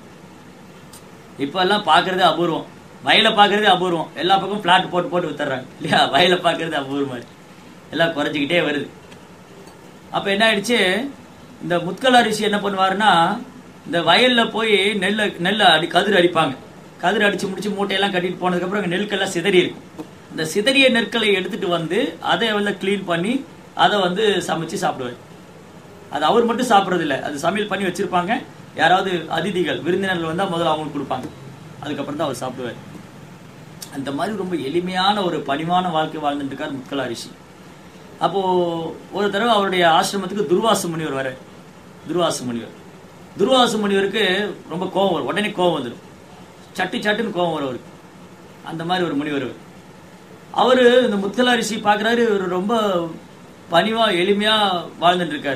S1: இப்ப எல்லாம் பாக்குறதே அபூர்வம் வயலை பாக்குறதே அபூர்வம் எல்லா பக்கம் பிளாட் போட்டு போட்டு வித்துறாங்க இல்லையா வயலை பாக்குறது அபூர்வமா இருக்கு எல்லாம் குறைஞ்சிக்கிட்டே வருது அப்ப என்ன ஆயிடுச்சு இந்த முத்கல் அரிசி என்ன பண்ணுவாருன்னா இந்த வயல்ல போய் நெல்லை நெல்லை அடி கதிர் அடிப்பாங்க கதிர் அடிச்சு முடிச்சு மூட்டையெல்லாம் கட்டிட்டு போனதுக்கு அப்புறம் அங்க நெற்கெல்லாம் சிதறி இருக்கும் இந்த சிதறிய நெற்களை எடுத்துட்டு வந்து அதை வந்து க்ளீன் பண்ணி அதை வந்து சமைச்சு சாப்பிடுவார் அது அவர் மட்டும் சாப்பிடுறது இல்ல அது சமையல் பண்ணி வச்சிருப்பாங்க யாராவது அதிதிகள் விருந்தினர்கள் வந்தா முதல்ல அவங்களுக்கு கொடுப்பாங்க அதுக்கப்புறம் தான் அவர் சாப்பிடுவார் அந்த மாதிரி ரொம்ப எளிமையான ஒரு பணிவான வாழ்க்கை வாழ்ந்துட்டு இருக்கார் முத்கலா ரிஷி அப்போ ஒரு தடவை அவருடைய ஆசிரமத்துக்கு துர்வாச முனிவர் வர துர்வாச முனிவர் துர்வாச முனிவருக்கு ரொம்ப கோபம் வரும் உடனே கோபம் வந்துடும் சட்டு சட்டுன்னு கோபம் வரும் அவருக்கு அந்த மாதிரி ஒரு முனிவர் அவர். அவரு இந்த முத்தலா ரிஷி பாக்குறாரு இவர் ரொம்ப பணிவா எளிமையா வாழ்ந்துட்டு இருக்காரு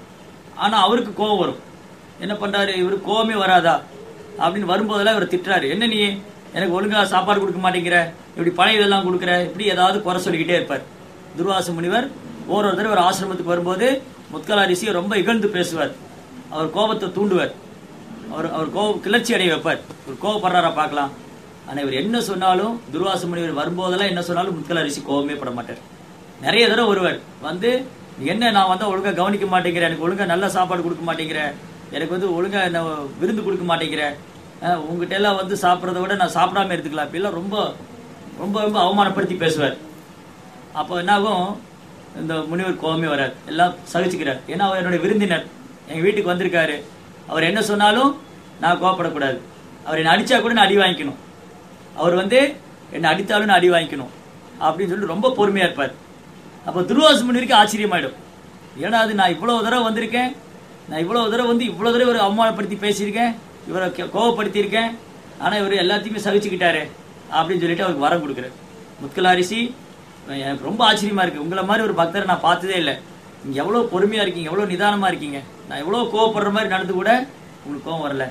S1: ஆனா அவருக்கு கோபம் வரும் என்ன பண்றாரு இவருக்கு கோவமே வராதா அப்படின்னு வரும்போதெல்லாம் இவர் திட்டுறாரு என்ன நீ எனக்கு ஒழுங்கா சாப்பாடு கொடுக்க மாட்டேங்கிற இப்படி பழைய இதெல்லாம் கொடுக்குற இப்படி ஏதாவது குறை சொல்லிக்கிட்டே இருப்பார் துர்வாச முனிவர் ஒரு ஒரு தடவை ஒரு ஆசிரமத்துக்கு வரும்போது முத்கலா ரிஷியை ரொம்ப இகழ்ந்து பேசுவார் அவர் கோபத்தை தூண்டுவார் அவர் அவர் கோப கிளர்ச்சி அடைய வைப்பார் ஒரு கோவப்படுறாரா பார்க்கலாம் ஆனா இவர் என்ன சொன்னாலும் துர்வாச முனிவர் வரும்போதெல்லாம் என்ன சொன்னாலும் முத்கலா ரிஷி கோவமே பட மாட்டார் நிறைய தடவை வருவார் வந்து என்ன நான் வந்தா ஒழுங்கா கவனிக்க மாட்டேங்கிறேன் எனக்கு ஒழுங்கா நல்ல சாப்பாடு கொடுக்க மாட்டேங்கிற எனக்கு வந்து ஒழுங்கா என்ன விருந்து கொடுக்க மாட்டேங்கிற அஹ், உங்ககிட்ட எல்லாம் வந்து சாப்பிட்றத விட நான் சாப்பிடாம இருந்துக்கலாம் இப்படிலாம் ரொம்ப ரொம்ப ரொம்ப அவமானப்படுத்தி பேசுவார் அப்போ என்னாகும் இந்த முனிவர் கோவமே வராது எல்லாம் சகிச்சுக்கிறார் ஏன்னா அவர் என்னுடைய விருந்தினர் எங்க வீட்டுக்கு வந்திருக்காரு அவர் என்ன சொன்னாலும் நான் கோவப்படக்கூடாது அவர் என்னை அடிச்சா கூட நான் அடி வாங்கிக்கணும் அவர் வந்து என்னை அடித்தாலும் நான் அடி வாங்கிக்கணும் அப்படின்னு சொல்லி ரொம்ப பொறுமையா இருப்பார் அப்போ துர்வாச முனிவருக்கு ஆச்சரியமாயிடும் ஏன்னா அது நான் இவ்வளவு தடவை வந்திருக்கேன் நான் இவ்வளவு தடவை வந்து இவ்வளவு தடவை ஒரு அவமானப்படுத்தி பேசியிருக்கேன் இவரை கே- கோவப்படுத்தியிருக்கேன் ஆனா இவர் எல்லாத்தையுமே சகிச்சுக்கிட்டாரு அப்படின்னு சொல்லிட்டு அவருக்கு வரம் கொடுக்குறாரு முத்கலாரிசி எனக்கு ரொம்ப ஆச்சரியமா இருக்கு உங்களை மாதிரி ஒரு பக்தரை நான் பார்த்ததே இல்லை நீங்க எவ்வளவு பொறுமையா இருக்கீங்க எவ்வளவு நிதானமா இருக்கீங்க நான் எவ்வளவு கோவப்படுற மாதிரி நடந்து கூட உங்களுக்கு கோவம் வரல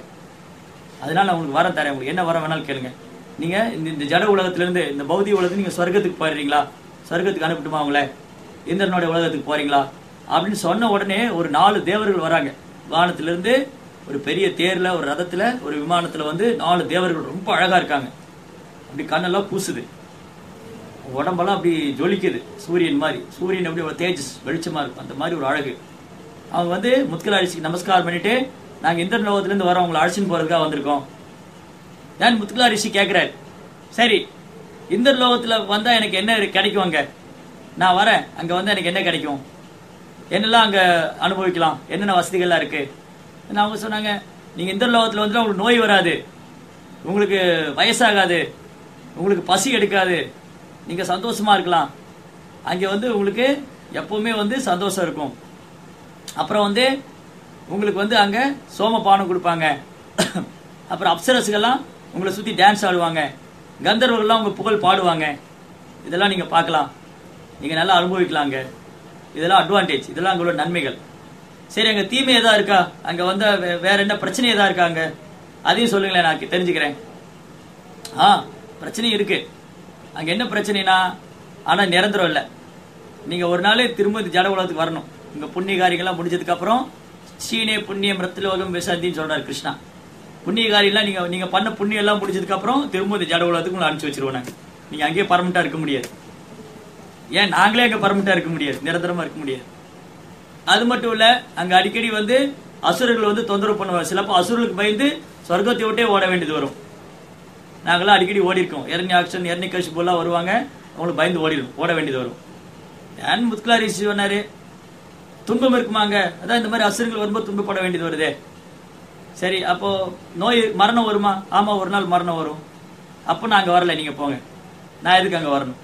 S1: அதனால நான் உங்களுக்கு வரம் தரேன் உங்களுக்கு என்ன வரம் வேணாலும் கேளுங்க நீங்க இந்த இந்த ஜட உலகத்துல இருந்து இந்த பௌதிக உலகத்துல நீங்க சொர்க்கத்துக்கு போயிடுறீங்களா சொர்க்கத்துக்கு அனுப்பிட்டுமா உங்களை இந்திரனுடைய உலகத்துக்கு போறீங்களா அப்படின்னு சொன்ன உடனே ஒரு நாலு தேவர்கள் வராங்க வானத்துல இருந்து ஒரு பெரிய தேர்ல ஒரு ரதத்துல ஒரு விமானத்துல வந்து நாலு தேவர்கள் ரொம்ப அழகா இருக்காங்க அப்படி கண்ணெல்லாம் பூசுது உடம்பெல்லாம் அப்படி ஜொலிக்குது சூரியன் மாதிரி சூரியன் அப்படி ஒரு தேஜஸ் வெளிச்சமா இருக்கும் அந்த மாதிரி ஒரு அழகு அவங்க வந்து முத்கல அரிசிக்கு நமஸ்காரம் பண்ணிட்டு நாங்க இந்திரன் லோகத்துல இருந்து வரோம் உங்களை அழைச்சின்னு போறதுக்காக வந்திருக்கோம் நான் முத்கலா ரிஷி கேட்கிறாரு சரி இந்திர லோகத்துல வந்தா எனக்கு என்ன கிடைக்கும் அங்க நான் வரேன் அங்க வந்தா எனக்கு என்ன கிடைக்கும் என்னெல்லாம் அங்க அனுபவிக்கலாம் என்னென்ன வசதிகள்லாம் இருக்கு நான் அவங்க சொன்னாங்க நீங்க இந்திர லோகத்துல வந்து உங்களுக்கு நோய் வராது உங்களுக்கு வயசாகாது உங்களுக்கு பசி எடுக்காது நீங்க சந்தோஷமா இருக்கலாம் அங்க வந்து உங்களுக்கு எப்பவுமே வந்து சந்தோஷம் இருக்கும் அப்புறம் வந்து உங்களுக்கு வந்து அங்க சோமபானம் கொடுப்பாங்க அப்புறம் அப்சரசுகள்லாம் உங்களை சுத்தி டான்ஸ் ஆடுவாங்க கந்தர்வர்கள்லாம் உங்க புகழ் பாடுவாங்க இதெல்லாம் நீங்க பார்க்கலாம் நீங்க நல்லா அனுபவிக்கலாங்க இதெல்லாம் அட்வான்டேஜ் இதெல்லாம் அங்க உள்ள நன்மைகள் சரி அங்க தீமை ஏதா இருக்கா அங்க வந்த வே- வேற என்ன பிரச்சனை ஏதா இருக்கா அங்க அதையும் சொல்லுங்களேன் நான் தெரிஞ்சுக்கிறேன் ஆ பிரச்சனை இருக்கு அங்க என்ன பிரச்சனைனா ஆனா நிரந்தரம் இல்ல நீங்க ஒரு நாள் திரும்ப இந்த ஜட உலகத்துக்கு வரணும் உங்க புண்ணிய காரியங்கள்லாம் முடிஞ்சதுக்கு அப்புறம் சீனே புண்ணியம் ரத்திலோகம் விசாந்தின்னு சொல்றாரு கிருஷ்ணா புண்ணிய காரியம்லாம் நீங்க நீங்க பண்ண புண்ணியம் எல்லாம் முடிஞ்சதுக்கு அப்புறம் திரும்ப இந்த ஜட உலகத்துக்கு உங்களை அனுப்பிச்சு வச்சிருவோம் நாங்க நீங்க அங்கேயே பர்மனண்டா இருக்க முடியாது ஏன் நாங்களே அங்க பர்மனண்டா இருக்க முடியாது நிரந்தரமா இருக்க முடியாது அது மட்டும் இல்ல அங்க அடிக்கடி வந்து அசுரர்கள் வந்து தொந்தரவு பண்ணுவாங்க சிலப்போ அசுரர்களுக்கு பயந்து சொர்க்கத்தை விட்டே ஓட வேண்டியது வரும் நாங்களாம் அடிக்கடி ஓடி இருக்கோம் எரண்ய ஆக்ஷன் எரண்ய கட்சி போலாம் வருவாங்க அவங்களுக்கு பயந்து ஓடிடும் ஓட வேண்டியது வரும் ஏன் முத்கலா ரிஷி சொன்னாரு துன்பம் இருக்குமாங்க அதான் இந்த மாதிரி அசுரங்கள் வரும்போது துன்பப்பட வேண்டியது வருதே சரி அப்போ நோய் மரணம் வருமா ஆமா ஒரு நாள் மரணம் வரும் அப்போ நான் அங்க வரல நீங்க போங்க நான் எதுக்கு அங்க வரணும்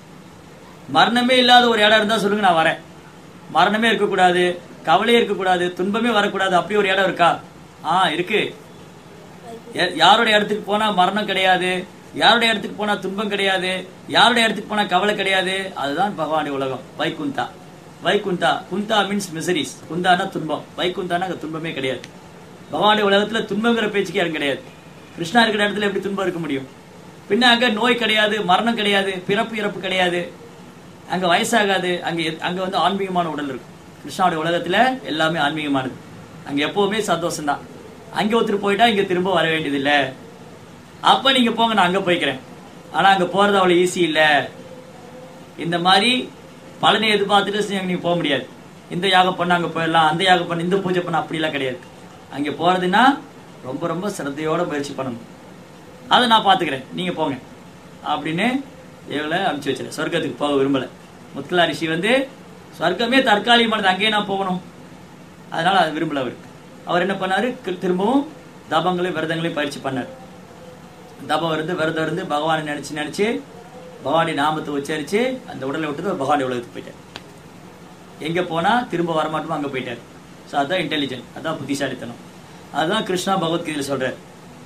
S1: மரணமே இல்லாத ஒரு இடம் இருந்தா சொல்லுங்க நான் வரேன் மரணமே இருக்கக்கூடாது கவலையே இருக்கக்கூடாது துன்பமே வரக்கூடாது அப்படி ஒரு இடம் இருக்கா ஆ இருக்கு யா- யாருடைய இடத்துக்கு போனா மரணம் கிடையாது யாருடைய இடத்துக்கு போனா துன்பம் கிடையாது யாருடைய இடத்துக்கு போனா கவலை கிடையாது அதுதான் பகவானுடைய உலகம் வைகுந்தா வைகுந்தா குந்தா மீன்ஸ் மிசரிஸ் குந்தானா துன்பம் வைகுந்தானா அங்க துன்பமே கிடையாது பகவானுடைய உலகத்துல துன்பங்கிற பேச்சுக்கே இடம் கிடையாது கிருஷ்ணா இருக்கிற இடத்துல எப்படி துன்பம் இருக்க முடியும் பின்ன அங்க நோய் கிடையாது மரணம் கிடையாது பிறப்பு இறப்பு கிடையாது அங்க வயசாகாது அங்க எத்- அங்க வந்து ஆன்மீகமான உடல் இருக்கும் கிருஷ்ணாவுடைய உலகத்துல எல்லாமே ஆன்மீகமானது அங்க எப்பவுமே சந்தோஷம் தான் அங்க ஒருத்தர் போயிட்டா இங்க திரும்ப வர வேண்டியது இல்ல அப்ப நீங்க போங்க நான் அங்க போய்க்கிறேன் ஆனா அங்க போறது அவ்வளவு ஈஸி இல்ல இந்த மாதிரி பலனை எதிர்பார்த்துட்டு செஞ்சு நீங்க போக முடியாது இந்த யாகம் பண்ண அங்க போயிடலாம் அந்த யாகம் பண்ண இந்த பூஜை பண்ண அப்படிலாம் கிடையாது அங்க போறதுன்னா ரொம்ப ரொம்ப சிரத்தையோட முயற்சி பண்ணணும் அதை நான் பாத்துக்கிறேன் நீங்க போங்க அப்படின்னு இவளை அனுப்பிச்சு வச்சிரு சொர்க்கத்துக்கு போக விரும்பல முத்கலா ரிஷி வந்து சொர்க்கமே தற்காலிகமானது அங்கேயே நான் போகணும் அதனால அது விரும்பல அவர் அவர் என்ன பண்ணாரு கு- திரும்பவும் தபங்களையும் விரதங்களையும் பயிற்சி பண்ணார் தபம் இருந்து விரதம் இருந்து பகவானை நினைச்சு நினைச்சு பகவானுடைய நாமத்தை உச்சரிச்சு அந்த உடலை விட்டு பகவானுடைய உலகத்துக்கு போயிட்டார் எங்க போனா திரும்ப வரமாட்டோமோ அங்க போயிட்டார் ஸோ அதான் இன்டெலிஜென்ட் அதான் புத்திசாலித்தனம் அதுதான் கிருஷ்ணா பகவத்கீதையில சொல்றார்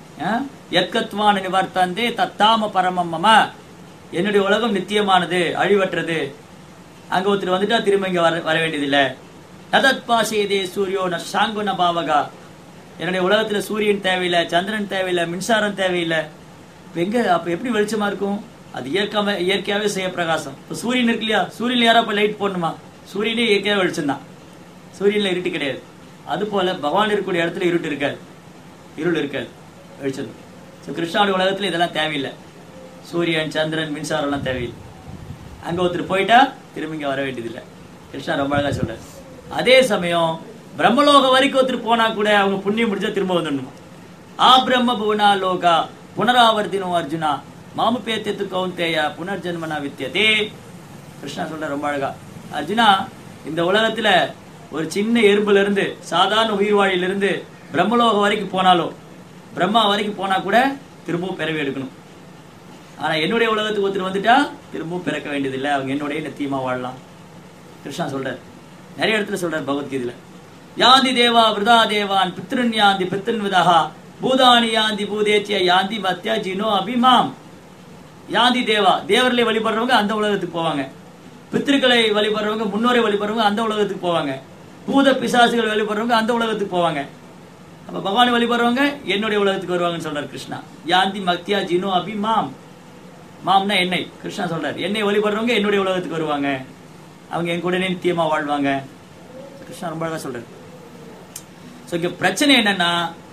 S1: எத்கத்வான நிவர்த்தந்தே தத்தாம பரமம் மம என்னுடைய உலகம் நித்தியமானது அழிவற்றது அங்க ஒருத்தர் வந்துட்டா திரும்ப இங்க வர வர வேண்டியதில்லை நதத் பாசேதே சூரியோ ந சாங்குன பாவகா என்னுடைய உலகத்துல சூரியன் தேவையில்லை சந்திரன் தேவையில்லை மின்சாரம் தேவையில்லை இப்ப எங்க அப்ப எப்படி வெளிச்சமா இருக்கும் அது இயற்காம இயற்கையாவே செய்ய பிரகாசம் இப்ப சூரியன் இருக்கு இல்லையா சூரியன் யாரா இப்ப லைட் போடணுமா சூரியனே இயற்கையாவே வெளிச்சம் தான் சூரியன்ல இருட்டு கிடையாது அது போல பகவான் இருக்கக்கூடிய இடத்துல இருட்டு இருக்காது இருள் இருக்காது வெளிச்சம் ஸோ கிருஷ்ணாவுடைய உலகத்துல இதெல்லாம் தேவையில்லை சூரியன் சந்திரன் மின்சாரம் எல்லாம் தேவையில்லை அங்க ஒருத்தர் போயிட்டா திரும்ப இங்க வர வேண்டியதில்லை கிருஷ்ணா ரொம்ப அழகா சொல்றாரு அதே சமயம் பிரம்மலோக வரைக்கும் ஒருத்தர் போனா கூட அவங்க புண்ணியம் முடிஞ்சா திரும்ப வந்துடணும் ஆ பிரம்ம புவனா லோகா புனராவர்த்தினோ அர்ஜுனா மாமு பேத்தியத்து கௌந்தேய புனர்ஜன்மனா வித்தியதே கிருஷ்ணா சொல்ற ரொம்ப அழகா அர்ஜுனா இந்த உலகத்துல ஒரு சின்ன எறும்புல இருந்து சாதாரண உயிர்வாழியில இருந்து பிரம்மலோகம் வரைக்கும் போனாலும் பிரம்மா வரைக்கும் போனா கூட திரும்பவும் பிறவி எடுக்கணும் ஆனா என்னுடைய உலகத்துக்கு ஒருத்தர் வந்துட்டா திரும்பவும் பிறக்க வேண்டியதில்லை அவங்க என்னுடைய நித்தியமா வாழலாம் கிருஷ்ணா சொல்றார் நிறைய இடத்துல சொல்றார் பகவத்கீதையில யாந்தி தேவா விரதா தேவான் பித்ருன் யாந்தி பித்ருன் விதஹா பூதானி யாந்தி பூதேச்சிய யாந்தி மத்யா ஜினோ அபிமாம் யாந்தி தேவா தேவர்களை வழிபடுறவங்க அந்த உலகத்துக்கு போவாங்க பித்திருக்களை வழிபடுறவங்க முன்னோரை வழிபடுறவங்க அந்த உலகத்துக்கு போவாங்க பூத பிசாசுகள் வழிபடுறவங்க அந்த உலகத்துக்கு போவாங்க அப்ப பகவானை வழிபடுறவங்க என்னுடைய உலகத்துக்கு வருவாங்கன்னு சொல்றாரு கிருஷ்ணா யாந்தி மக்தியா ஜினோ அபி மாம் மாம்னா என்னை கிருஷ்ணா சொல்றாரு என்னை வழிபடுறவங்க என்னுடைய உலகத்துக்கு வருவாங்க அவங்க என் கூட நித்தியமா வாழ்வாங்க கிருஷ்ணா ரொம்ப அழகா சொல்றாரு ஸோ இங்க பிரச்சனை என்னன்னா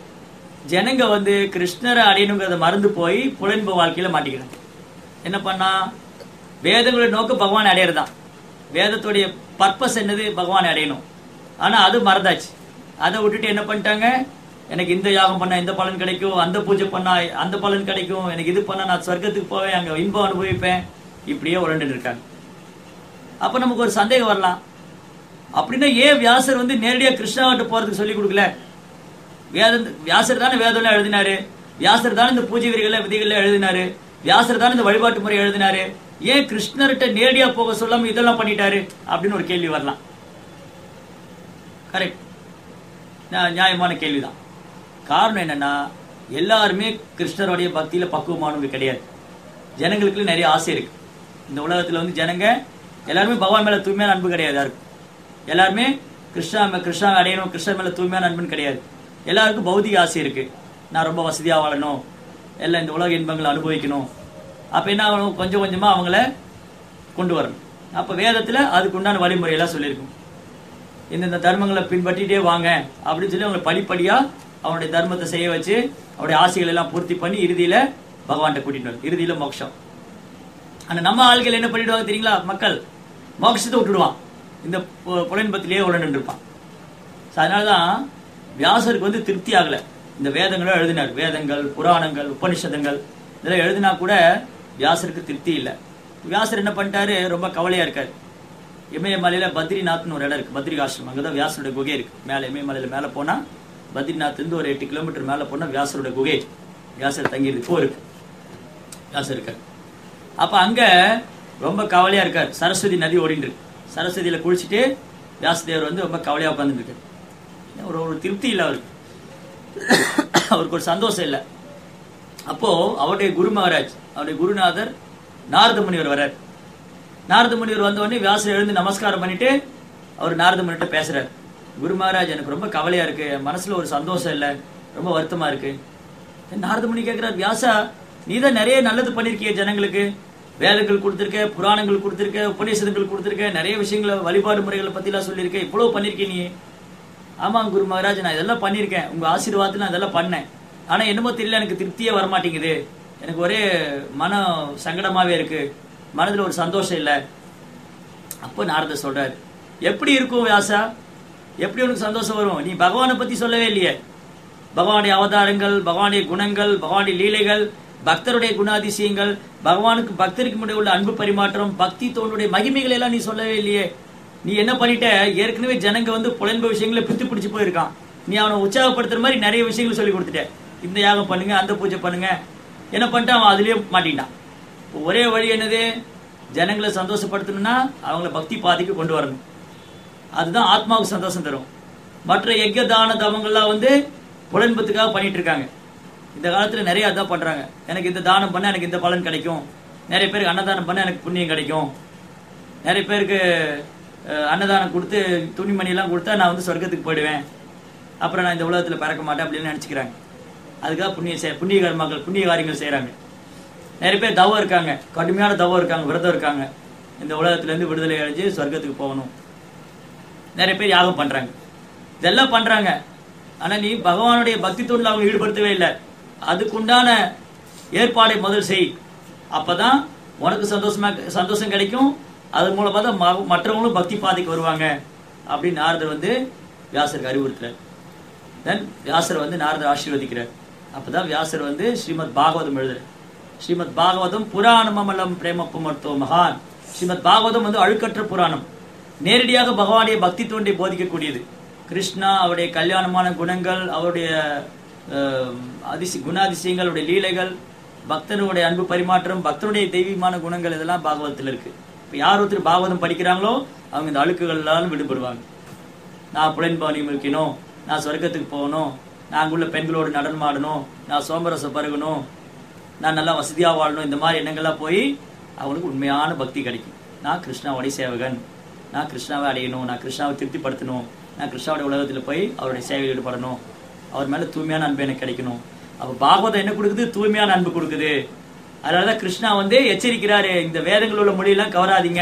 S1: ஜனங்க வந்து கிருஷ்ணரை அடையணுங்கிறத மறந்து போய் புலன்பு வாழ்க்கையில மாட்டிக்கிறாங்க என்ன பண்ணா வேதங்களுடைய நோக்கம் பகவான் அடையறதுதான் வேதத்துடைய பர்பஸ் என்னது பகவான் அடையணும் ஆனா அது மறந்தாச்சு அதை விட்டுட்டு என்ன பண்ணிட்டாங்க எனக்கு இந்த யாகம் பண்ணா இந்த பலன் கிடைக்கும் அந்த பூஜை பண்ணா அந்த பலன் கிடைக்கும் எனக்கு இது பண்ணா நான் சொர்க்கத்துக்கு போவேன் அங்க இன்பம் அனுபவிப்பேன் இப்படியே உழண்டு இருக்காங்க அப்ப நமக்கு ஒரு சந்தேகம் வரலாம் அப்படின்னா ஏன் வியாசர் வந்து நேரடியா கிருஷ்ணாவிட்ட போறதுக்கு சொல்லி கொடுக்கல வேதம் வியாசர் தானே வேதம் எழுதினாரு வியாசர் தானே இந்த பூஜை விதிகளை விதிகளை எழுதினாரு வியாசர் தானே இந்த வழிபாட்டு முறை எழுதினாரு ஏன் கிருஷ்ணர்கிட்ட நேரடியா போக சொல்லாம இதெல்லாம் பண்ணிட்டாரு அப்படின்னு ஒரு கேள்வி வரலாம் கரெக்ட் நியாயமான கேள்விதான் காரணம் என்னன்னா எல்லாருமே கிருஷ்ணருடைய பக்தியில பக்குவமானவங்க கிடையாது ஜனங்களுக்கு நிறைய ஆசை இருக்கு இந்த உலகத்துல வந்து ஜனங்க எல்லாருமே பகவான் மேல தூய்மையான அன்பு கிடையாது யாருக்கும் எல்லாருமே கிருஷ்ணா மே- கிருஷ்ணா அடையணும் கிருஷ்ணன் மேல தூய்மையான அன்புன்னு கிடையாது எல்லாருக்கும் பௌதிக ஆசை இருக்கு நான் ரொம்ப வசதியா வாழணும் எல்லாம் இந்த உலக இன்பங்களை அனுபவிக்கணும் அப்ப என்ன ஆகணும் கொஞ்சம் கொஞ்சமா அவங்கள கொண்டு வரணும் அப்ப வேதத்துல அதுக்கு உண்டான வழிமுறையெல்லாம் சொல்லியிருக்கும் இந்தந்த தர்மங்களை பின்பற்றிட்டே வாங்க அப்படின்னு சொல்லி அவங்க படிப்படியா அவனுடைய தர்மத்தை செய்ய வச்சு அவருடைய ஆசைகள் எல்லாம் பூர்த்தி பண்ணி இறுதியில பகவான்கிட்ட கூட்டிட்டு வரும் இறுதியில மோட்சம் ஆனா நம்ம ஆள்கள் என்ன பண்ணிடுவாங்க தெரியுங்களா மக்கள் மோட்சத்தை விட்டுடுவான் இந்த பு- புலன்பத்திலேயே உழண்டு இருப்பான் So, அதனாலதான் வியாசருக்கு வந்து திருப்தி ஆகல இந்த வேதங்களை எழுதினார் வேதங்கள் புராணங்கள் உபனிஷதங்கள் இதெல்லாம் எழுதினா கூட வியாசருக்கு திருப்தி இல்லை வியாசர் என்ன பண்ணிட்டாரு ரொம்ப கவலையா இருக்காரு இமயமலையில பத்ரிநாத்னு ஒரு இடம் இருக்கு பத்ரிகாசிரமம் அங்கதான் வியாசருடைய குகை இருக்கு மேல இமயமலையில மேல போனா பத்ரிநாத் இருந்து ஒரு எட்டு கிலோமீட்டர் மேல போனா வியாசருடைய குகை வியாசர் தங்கியிருக்கு இப்போ இருக்கு வியாசர் இருக்காரு அப்ப அங்க ரொம்ப கவலையா இருக்கார் சரஸ்வதி நதி ஓடிட்டு இருக்கு சரஸ்வதியில குளிச்சுட்டு வியாசதேவர் வந்து ரொம்ப கவலையா உட்கார்ந்துட்டு இருக்காரு ஒரு ஒரு திருப்தி இல்லை அவருக்கு அவருக்கு ஒரு சந்தோஷம் இல்லை அப்போ அவருடைய குரு மகாராஜ் அவருடைய குருநாதர் நாரத முனிவர் வர்றார் நாரத முனிவர் வந்த உடனே வியாசர் எழுந்து நமஸ்காரம் பண்ணிட்டு அவர் நாரத முனிவர்கிட்ட பேசுறாரு குரு மகாராஜ் எனக்கு ரொம்ப கவலையா இருக்கு என் மனசுல ஒரு சந்தோஷம் இல்லை ரொம்ப வருத்தமா இருக்கு நாரத முனி கேட்கிறார் வியாசா நீ தான் நிறைய நல்லது பண்ணிருக்கிய ஜனங்களுக்கு வேதங்கள் கொடுத்திருக்க புராணங்கள் கொடுத்திருக்க உபநிஷதங்கள் கொடுத்திருக்க நிறைய விஷயங்களை வழிபாடு முறைகளை பத்தி எல்லாம் சொல்லியிருக்க இவ்வளவு பண்ணிருக்க நீ ஆமாங்க குரு மகாராஜ் நான் இதெல்லாம் பண்ணியிருக்கேன் உங்க ஆசீர்வாதத்துல நான் இதெல்லாம் பண்ணேன் ஆனா என்னமோ தெரியல எனக்கு திருப்தியே வரமாட்டேங்குது எனக்கு ஒரே மன சங்கடமாவே இருக்கு மனதுல ஒரு சந்தோஷம் இல்லை அப்போ நாரதர் சொல்றாரு எப்படி இருக்கும் வியாசா எப்படி உனக்கு சந்தோஷம் வரும் நீ பகவானை பத்தி சொல்லவே இல்லையே பகவானுடைய அவதாரங்கள் பகவானுடைய குணங்கள் பகவானுடைய லீலைகள் பக்தருடைய குணாதிசயங்கள் பகவானுக்கு பக்தருக்கு முன்னாடி உள்ள அன்பு பரிமாற்றம் பக்தி தோனுடைய மகிமைகள் எல்லாம் நீ சொல்லவே இல்லையே நீ என்ன பண்ணிட்ட ஏற்கனவே ஜனங்க வந்து புலன்ப விஷயங்களை பித்து பிடிச்சு போயிருக்கான் நீ அவனை உற்சாகப்படுத்துற மாதிரி நிறைய விஷயங்கள் சொல்லி கொடுத்துட்ட இந்த யாகம் பண்ணுங்க அந்த பூஜை பண்ணுங்க என்ன பண்ணிட்டு அவன் அதுலயே மாட்டிட்டான் இப்போ ஒரே வழி என்னது ஜனங்களை சந்தோஷப்படுத்தணும்னா அவங்கள பக்தி பாதைக்கு கொண்டு வரணும் அதுதான் ஆத்மாவுக்கு சந்தோஷம் தரும் மற்ற யஜ்ய தான தவங்கள்லாம் வந்து புலன்பத்துக்காக பண்ணிட்டு இருக்காங்க இந்த காலத்துல நிறைய அதான் பண்றாங்க எனக்கு இந்த தானம் பண்ண எனக்கு இந்த பலன் கிடைக்கும் நிறைய பேருக்கு அன்னதானம் பண்ண எனக்கு புண்ணியம் கிடைக்கும் நிறைய பேருக்கு அஹ், அன்னதானம் கொடுத்து துணிமணி எல்லாம் கொடுத்தா நான் வந்து சொர்க்கத்துக்கு போயிடுவேன் அப்புறம் நான் இந்த உலகத்துல பிறக்க மாட்டேன் அப்படின்னு நினைச்சுக்கிறாங்க அதுக்காக புண்ணிய செய் புண்ணிய கர்மங்கள் புண்ணிய காரியங்கள் செய்றாங்க நிறைய பேர் தவம் இருக்காங்க கடுமையான தவம் இருக்காங்க விரதம் இருக்காங்க இந்த உலகத்துல இருந்து விடுதலை அடைஞ்சு சொர்க்கத்துக்கு போகணும் நிறைய பேர் யாகம் பண்றாங்க இதெல்லாம் பண்றாங்க ஆனா நீ பகவானுடைய பக்தி தொண்டில் அவங்க ஈடுபடுத்தவே இல்லை அதுக்குண்டான ஏற்பாடை முதல் செய் அப்பதான் உனக்கு சந்தோஷமா சந்தோஷம் கிடைக்கும் அது மூலமா தான் ம- மற்றவங்களும் பக்தி பாதைக்கு வருவாங்க அப்படின்னு நாரதர் வந்து வியாசருக்கு அறிவுறுத்துறார் தென் வியாசர் வந்து நாரதர் ஆசீர்வதிக்கிறார் அப்பதான் வியாசர் வந்து ஸ்ரீமத் பாகவதம் எழுதுறார் ஸ்ரீமத் பாகவதம் புராணமமலம் பிரேமப்பு மருத்துவ மகான் ஸ்ரீமத் பாகவதம் வந்து அழுக்கற்ற புராணம் நேரடியாக பகவானுடைய பக்தி தோண்டை போதிக்கக்கூடியது கிருஷ்ணா அவருடைய கல்யாணமான குணங்கள் அவருடைய அஹ், அதிசி குணாதிசயங்கள் அவருடைய லீலைகள் பக்தனுடைய அன்பு பரிமாற்றம் பக்தனுடைய தெய்வீகமான குணங்கள் இதெல்லாம் பாகவதத்தில் இருக்கு இப்ப யார் ஒருத்தர் பாகவதம் படிக்கிறாங்களோ அவங்க இந்த அழுக்குகள்லாம் விடுபடுவாங்க நான் புலன்பவனியும் இருக்கணும் நான் சொர்க்கத்துக்கு போகணும் நான் அங்குள்ள பெண்களோடு நடனமாடணும் நான் சோமரசம் பருகணும் நான் நல்லா வசதியா வாழணும் இந்த மாதிரி எண்ணங்கள்லாம் போய் அவங்களுக்கு உண்மையான பக்தி கிடைக்கும் நான் கிருஷ்ணாவுடைய சேவகன் நான் கிருஷ்ணாவை அடையணும் நான் கிருஷ்ணாவை திருப்திப்படுத்தணும் நான் கிருஷ்ணாவுடைய உலகத்துல போய் அவருடைய சேவையில் ஈடுபடணும் அவர் மேல தூய்மையான அன்பு எனக்கு கிடைக்கணும் அப்ப பாகவதம் என்ன கொடுக்குது தூய்மையான அன்பு கொடுக்குது அதனாலதான் கிருஷ்ணா வந்து எச்சரிக்கிறாரு இந்த வேதங்கள் உள்ள மொழியெல்லாம் கவராதீங்க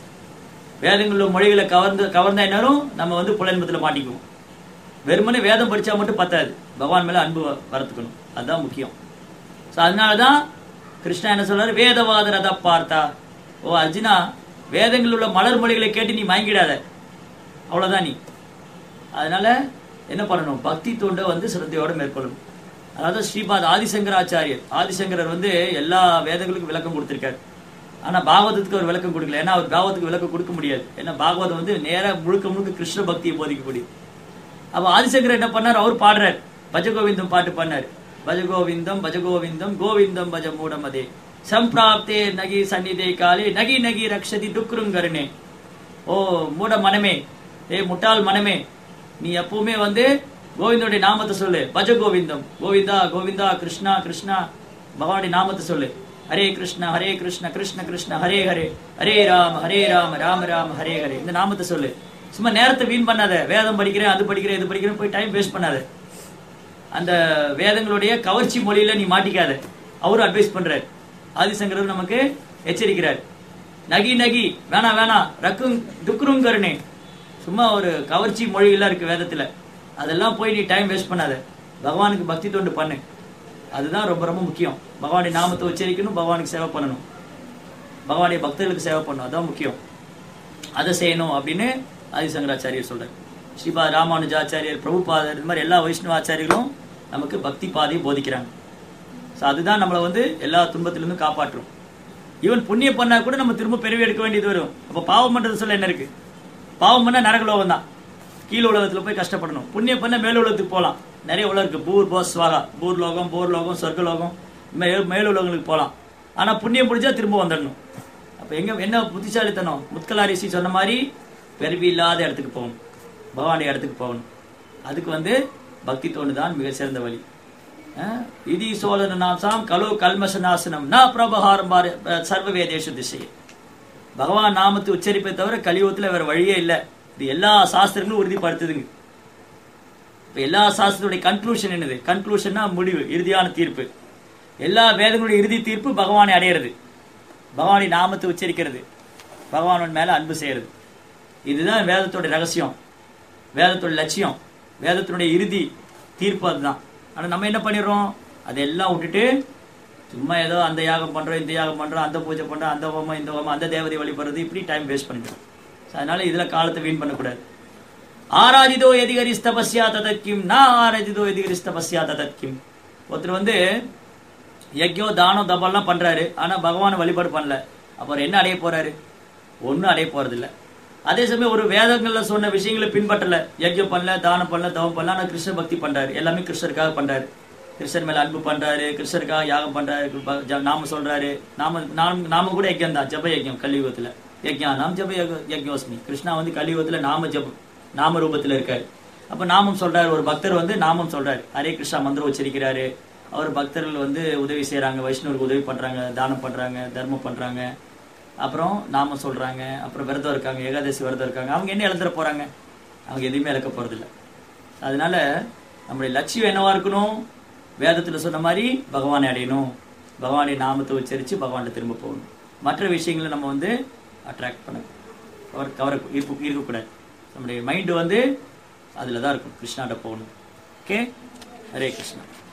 S1: வேதங்கள் உள்ள மொழிகளை கவர்ந்து கவர்ந்தா என்னாலும் நம்ம வந்து புலன்பத்துல மாட்டிக்குவோம் வெறுமனே வேதம் படிச்சா மட்டும் பத்தாது பகவான் மேல அன்பு வ- வளர்த்துக்கணும் அதுதான் முக்கியம் ஸோ அதனாலதான் கிருஷ்ணா என்ன சொல்றாரு வேதவாத ரத பார்த்தா ஓ அர்ஜுனா வேதங்களில் உள்ள மலர் மொழிகளை கேட்டு நீ மயங்கிடாத அவ்வளவுதான் நீ அதனால என்ன பண்ணணும் பக்தி தொண்டை வந்து சிரத்தையோட மேற்கொள்ளணும் அதாவது ஸ்ரீபாத் ஆதிசங்கராச்சாரியர் ஆதிசங்கரர் வந்து எல்லா வேதங்களுக்கும் விளக்கம் கொடுத்திருக்காரு ஆனா பாகவதத்துக்கு அவர் விளக்கம் கொடுக்கல ஏன்னா அவர் பாகவத்துக்கு விளக்கம் கொடுக்க முடியாது ஏன்னா பாகவதம் வந்து நேரா முழுக்க முழுக்க கிருஷ்ண பக்தியை போதிக்கக்கூடியது அப்ப ஆதிசங்கர் என்ன பண்ணார் அவர் பாடுறார் பஜகோவிந்தம் பாட்டு பண்ணார் பஜகோவிந்தம் பஜகோவிந்தம் கோவிந்தம் பஜ மூடமதே சம்பிராப்தே நகி சந்நிதே காலே நகி நகி ரக்ஷதி டுக்ருங்கருணே ஓ மூட மனமே ஏ முட்டாள் மனமே நீ எப்பவுமே வந்து கோவிந்தனுடைய நாமத்தை சொல்லு பஜ கோவிந்தம் கோவிந்தா கோவிந்தா கிருஷ்ணா கிருஷ்ணா பகவானுடைய நாமத்தை சொல்லு ஹரே கிருஷ்ணா ஹரே கிருஷ்ண கிருஷ்ண கிருஷ்ண ஹரே ஹரே ஹரே ராம ஹரே ராம ராம ராம ஹரே ஹரே இந்த நாமத்தை சொல்லு சும்மா நேரத்தை வீண் பண்ணாத வேதம் படிக்கிறேன் அது படிக்கிறேன் இது படிக்கிறேன் போய் டைம் வேஸ்ட் பண்ணாத அந்த வேதங்களுடைய கவர்ச்சி மொழியில நீ மாட்டிக்காத அவரும் அட்வைஸ் பண்றாரு ஆதிசங்கரர் நமக்கு எச்சரிக்கிறார் நகி நகி வேணாம் வேணாம் ரக்கும் துக்குரும் கருணே சும்மா ஒரு கவர்ச்சி மொழியெல்லாம் இருக்கு வேதத்துல அதெல்லாம் போய் நீ டைம் வேஸ்ட் பண்ணாத பகவானுக்கு பக்தி தொண்டு பண்ணு அதுதான் ரொம்ப ரொம்ப முக்கியம் பகவானுடைய நாமத்தை உச்சரிக்கணும் பகவானுக்கு சேவை பண்ணணும் பகவானுடைய பக்தர்களுக்கு சேவை பண்ணணும் அதான் முக்கியம் அதை செய்யணும் அப்படின்னு ஆதிசங்கராச்சாரியர் சொல்றார் ஸ்ரீபா ராமானுஜாச்சாரியர் பிரபுபாதர் இந்த மாதிரி எல்லா வைஷ்ணவ ஆச்சாரியர்களும் நமக்கு பக்தி பாதையை போதிக்கிறாங்க ஸோ அதுதான் நம்மளை வந்து எல்லா துன்பத்திலிருந்தும் காப்பாற்றும் ஈவன் புண்ணியம் பண்ணா கூட நம்ம திரும்ப பிறவி எடுக்க வேண்டியது வரும் அப்போ பாவம் பண்றது சொல்ல என்ன இருக்கு பாவம் பண்ணா நரகலோகம் தான் கீழ் உலகத்துல போய் கஷ்டப்படணும் புண்ணியம் பண்ணா மேல் உலகத்துக்கு போகலாம் நிறைய உலகம் இருக்கு பூர் போஸ் ஸ்வாகா பூர் லோகம் போர் லோகம் சொர்க்கலோகம் மேல் மேல் உலகங்களுக்கு போகலாம் ஆனா புண்ணியம் பிடிச்சா திரும்ப வந்துடணும் அப்ப எங்க என்ன புத்திசாலித்தனம் முத்கலா ரிஷி சொன்ன மாதிரி பிறவி இல்லாத இடத்துக்கு போகணும் பகவானுடைய இடத்துக்கு போகணும் அதுக்கு வந்து பக்தி தோணுதான் மிக சிறந்த வழி அஹ், இதி சோழன நாசாம் கலோ கல்மசநாசனம் ந பிரபகாரம் பார சர்வ வேதேஷு திசையே பகவான் நாமத்தை உச்சரிப்பை தவிர கலியுகத்துல வேற வழியே இல்லை இது எல்லா சாஸ்திரங்களும் உறுதிப்படுத்துதுங்க இப்ப எல்லா சாஸ்திரத்துடைய கன்க்ளூஷன் என்னது கன்க்ளூஷன்னா முடிவு இறுதியான தீர்ப்பு எல்லா வேதங்களுடைய இறுதி தீர்ப்பு பகவானை அடையிறது பகவானை நாமத்தை உச்சரிக்கிறது பகவான் மேல அன்பு செய்யறது இதுதான் வேதத்தோட ரகசியம் வேதத்தோட லட்சியம் வேதத்தினுடைய இறுதி தீர்ப்பு அதுதான் ஆனா நம்ம என்ன பண்ணிடுறோம் அதெல்லாம் விட்டுட்டு சும்மா ஏதோ அந்த யாகம் பண்றோம் இந்த யாகம் பண்றோம் அந்த பூஜை பண்றோம் அந்த ஹோமம் இந்த ஹோமம் அந்த தேவதை வழிபடுறது இப்படி டைம் வேஸ்ட் பண்ணிக்கிறோம் So, அதனால இதுல காலத்தை வீண் பண்ணக்கூடாது ஆராதிதோ எதிகரிஸ்தபஸ்யா ததத்கிம் நான் ஆராதிதோ எதிகரிஸ்தபஸ்யா ததத்கிம் ஒருத்தர் வந்து யக்யோ தானம் தபம்லாம் பண்றாரு ஆனா பகவானை வழிபாடு பண்ணல அப்புறம் என்ன அடைய போறாரு ஒன்னும் அடைய போறது இல்ல அதே சமயம் ஒரு வேதங்கள்ல சொன்ன விஷயங்களை பின்பற்றல யஜ்யம் பண்ணல தானம் பண்ணல தவம் பண்ணல ஆனா கிருஷ்ண பக்தி பண்றாரு எல்லாமே கிருஷ்ணருக்காக பண்றாரு கிருஷ்ணர் மேல அன்பு பண்றாரு கிருஷ்ணருக்காக யாகம் பண்றாரு ப- ஜ- நாம சொல்றாரு நாம நாம நாம கூட யஜ்யம் தான் ஜப யஜ்யம் கலியுகத்துல யஜ்யம் நாம் ஜப யஜ- யஜ்யோஸ்மி கிருஷ்ணா வந்து கலியுகத்துல நாம ஜபம் நாம ரூபத்துல இருக்காரு அப்ப நாமம் சொல்றாரு ஒரு பக்தர் வந்து நாமம் சொல்றாரு ஹரே கிருஷ்ணா மந்திரம் உச்சரிக்கிறாரு அவர் பக்தர்கள் வந்து உதவி செய்றாங்க வைஷ்ணவருக்கு உதவி பண்றாங்க தானம் பண்றாங்க தர்மம் பண்றாங்க அப்புறம் நாம சொல்றாங்க அப்புறம் விரதம் இருக்காங்க ஏகாதசி விரதம் இருக்காங்க அவங்க என்ன இழந்துட போறாங்க அவங்க எதுவுமே இழக்க போறதில்ல அதனால நம்முடைய லட்சியம் என்னவா இருக்கணும் வேதத்துல சொன்ன மாதிரி பகவானை அடையணும் பகவானுடைய நாமத்தை உச்சரிச்சு பகவான்கிட்ட திரும்ப போகணும் மற்ற விஷயங்களை நம்ம வந்து அட்ராக்ட் பண்ண கவர் கவர இருக்க இருக்கக்கூடாது நம்முடைய மைண்டு வந்து அதில் தான் இருக்கும் கிருஷ்ணாட்ட போகணும் ஓகே ஹரே கிருஷ்ணா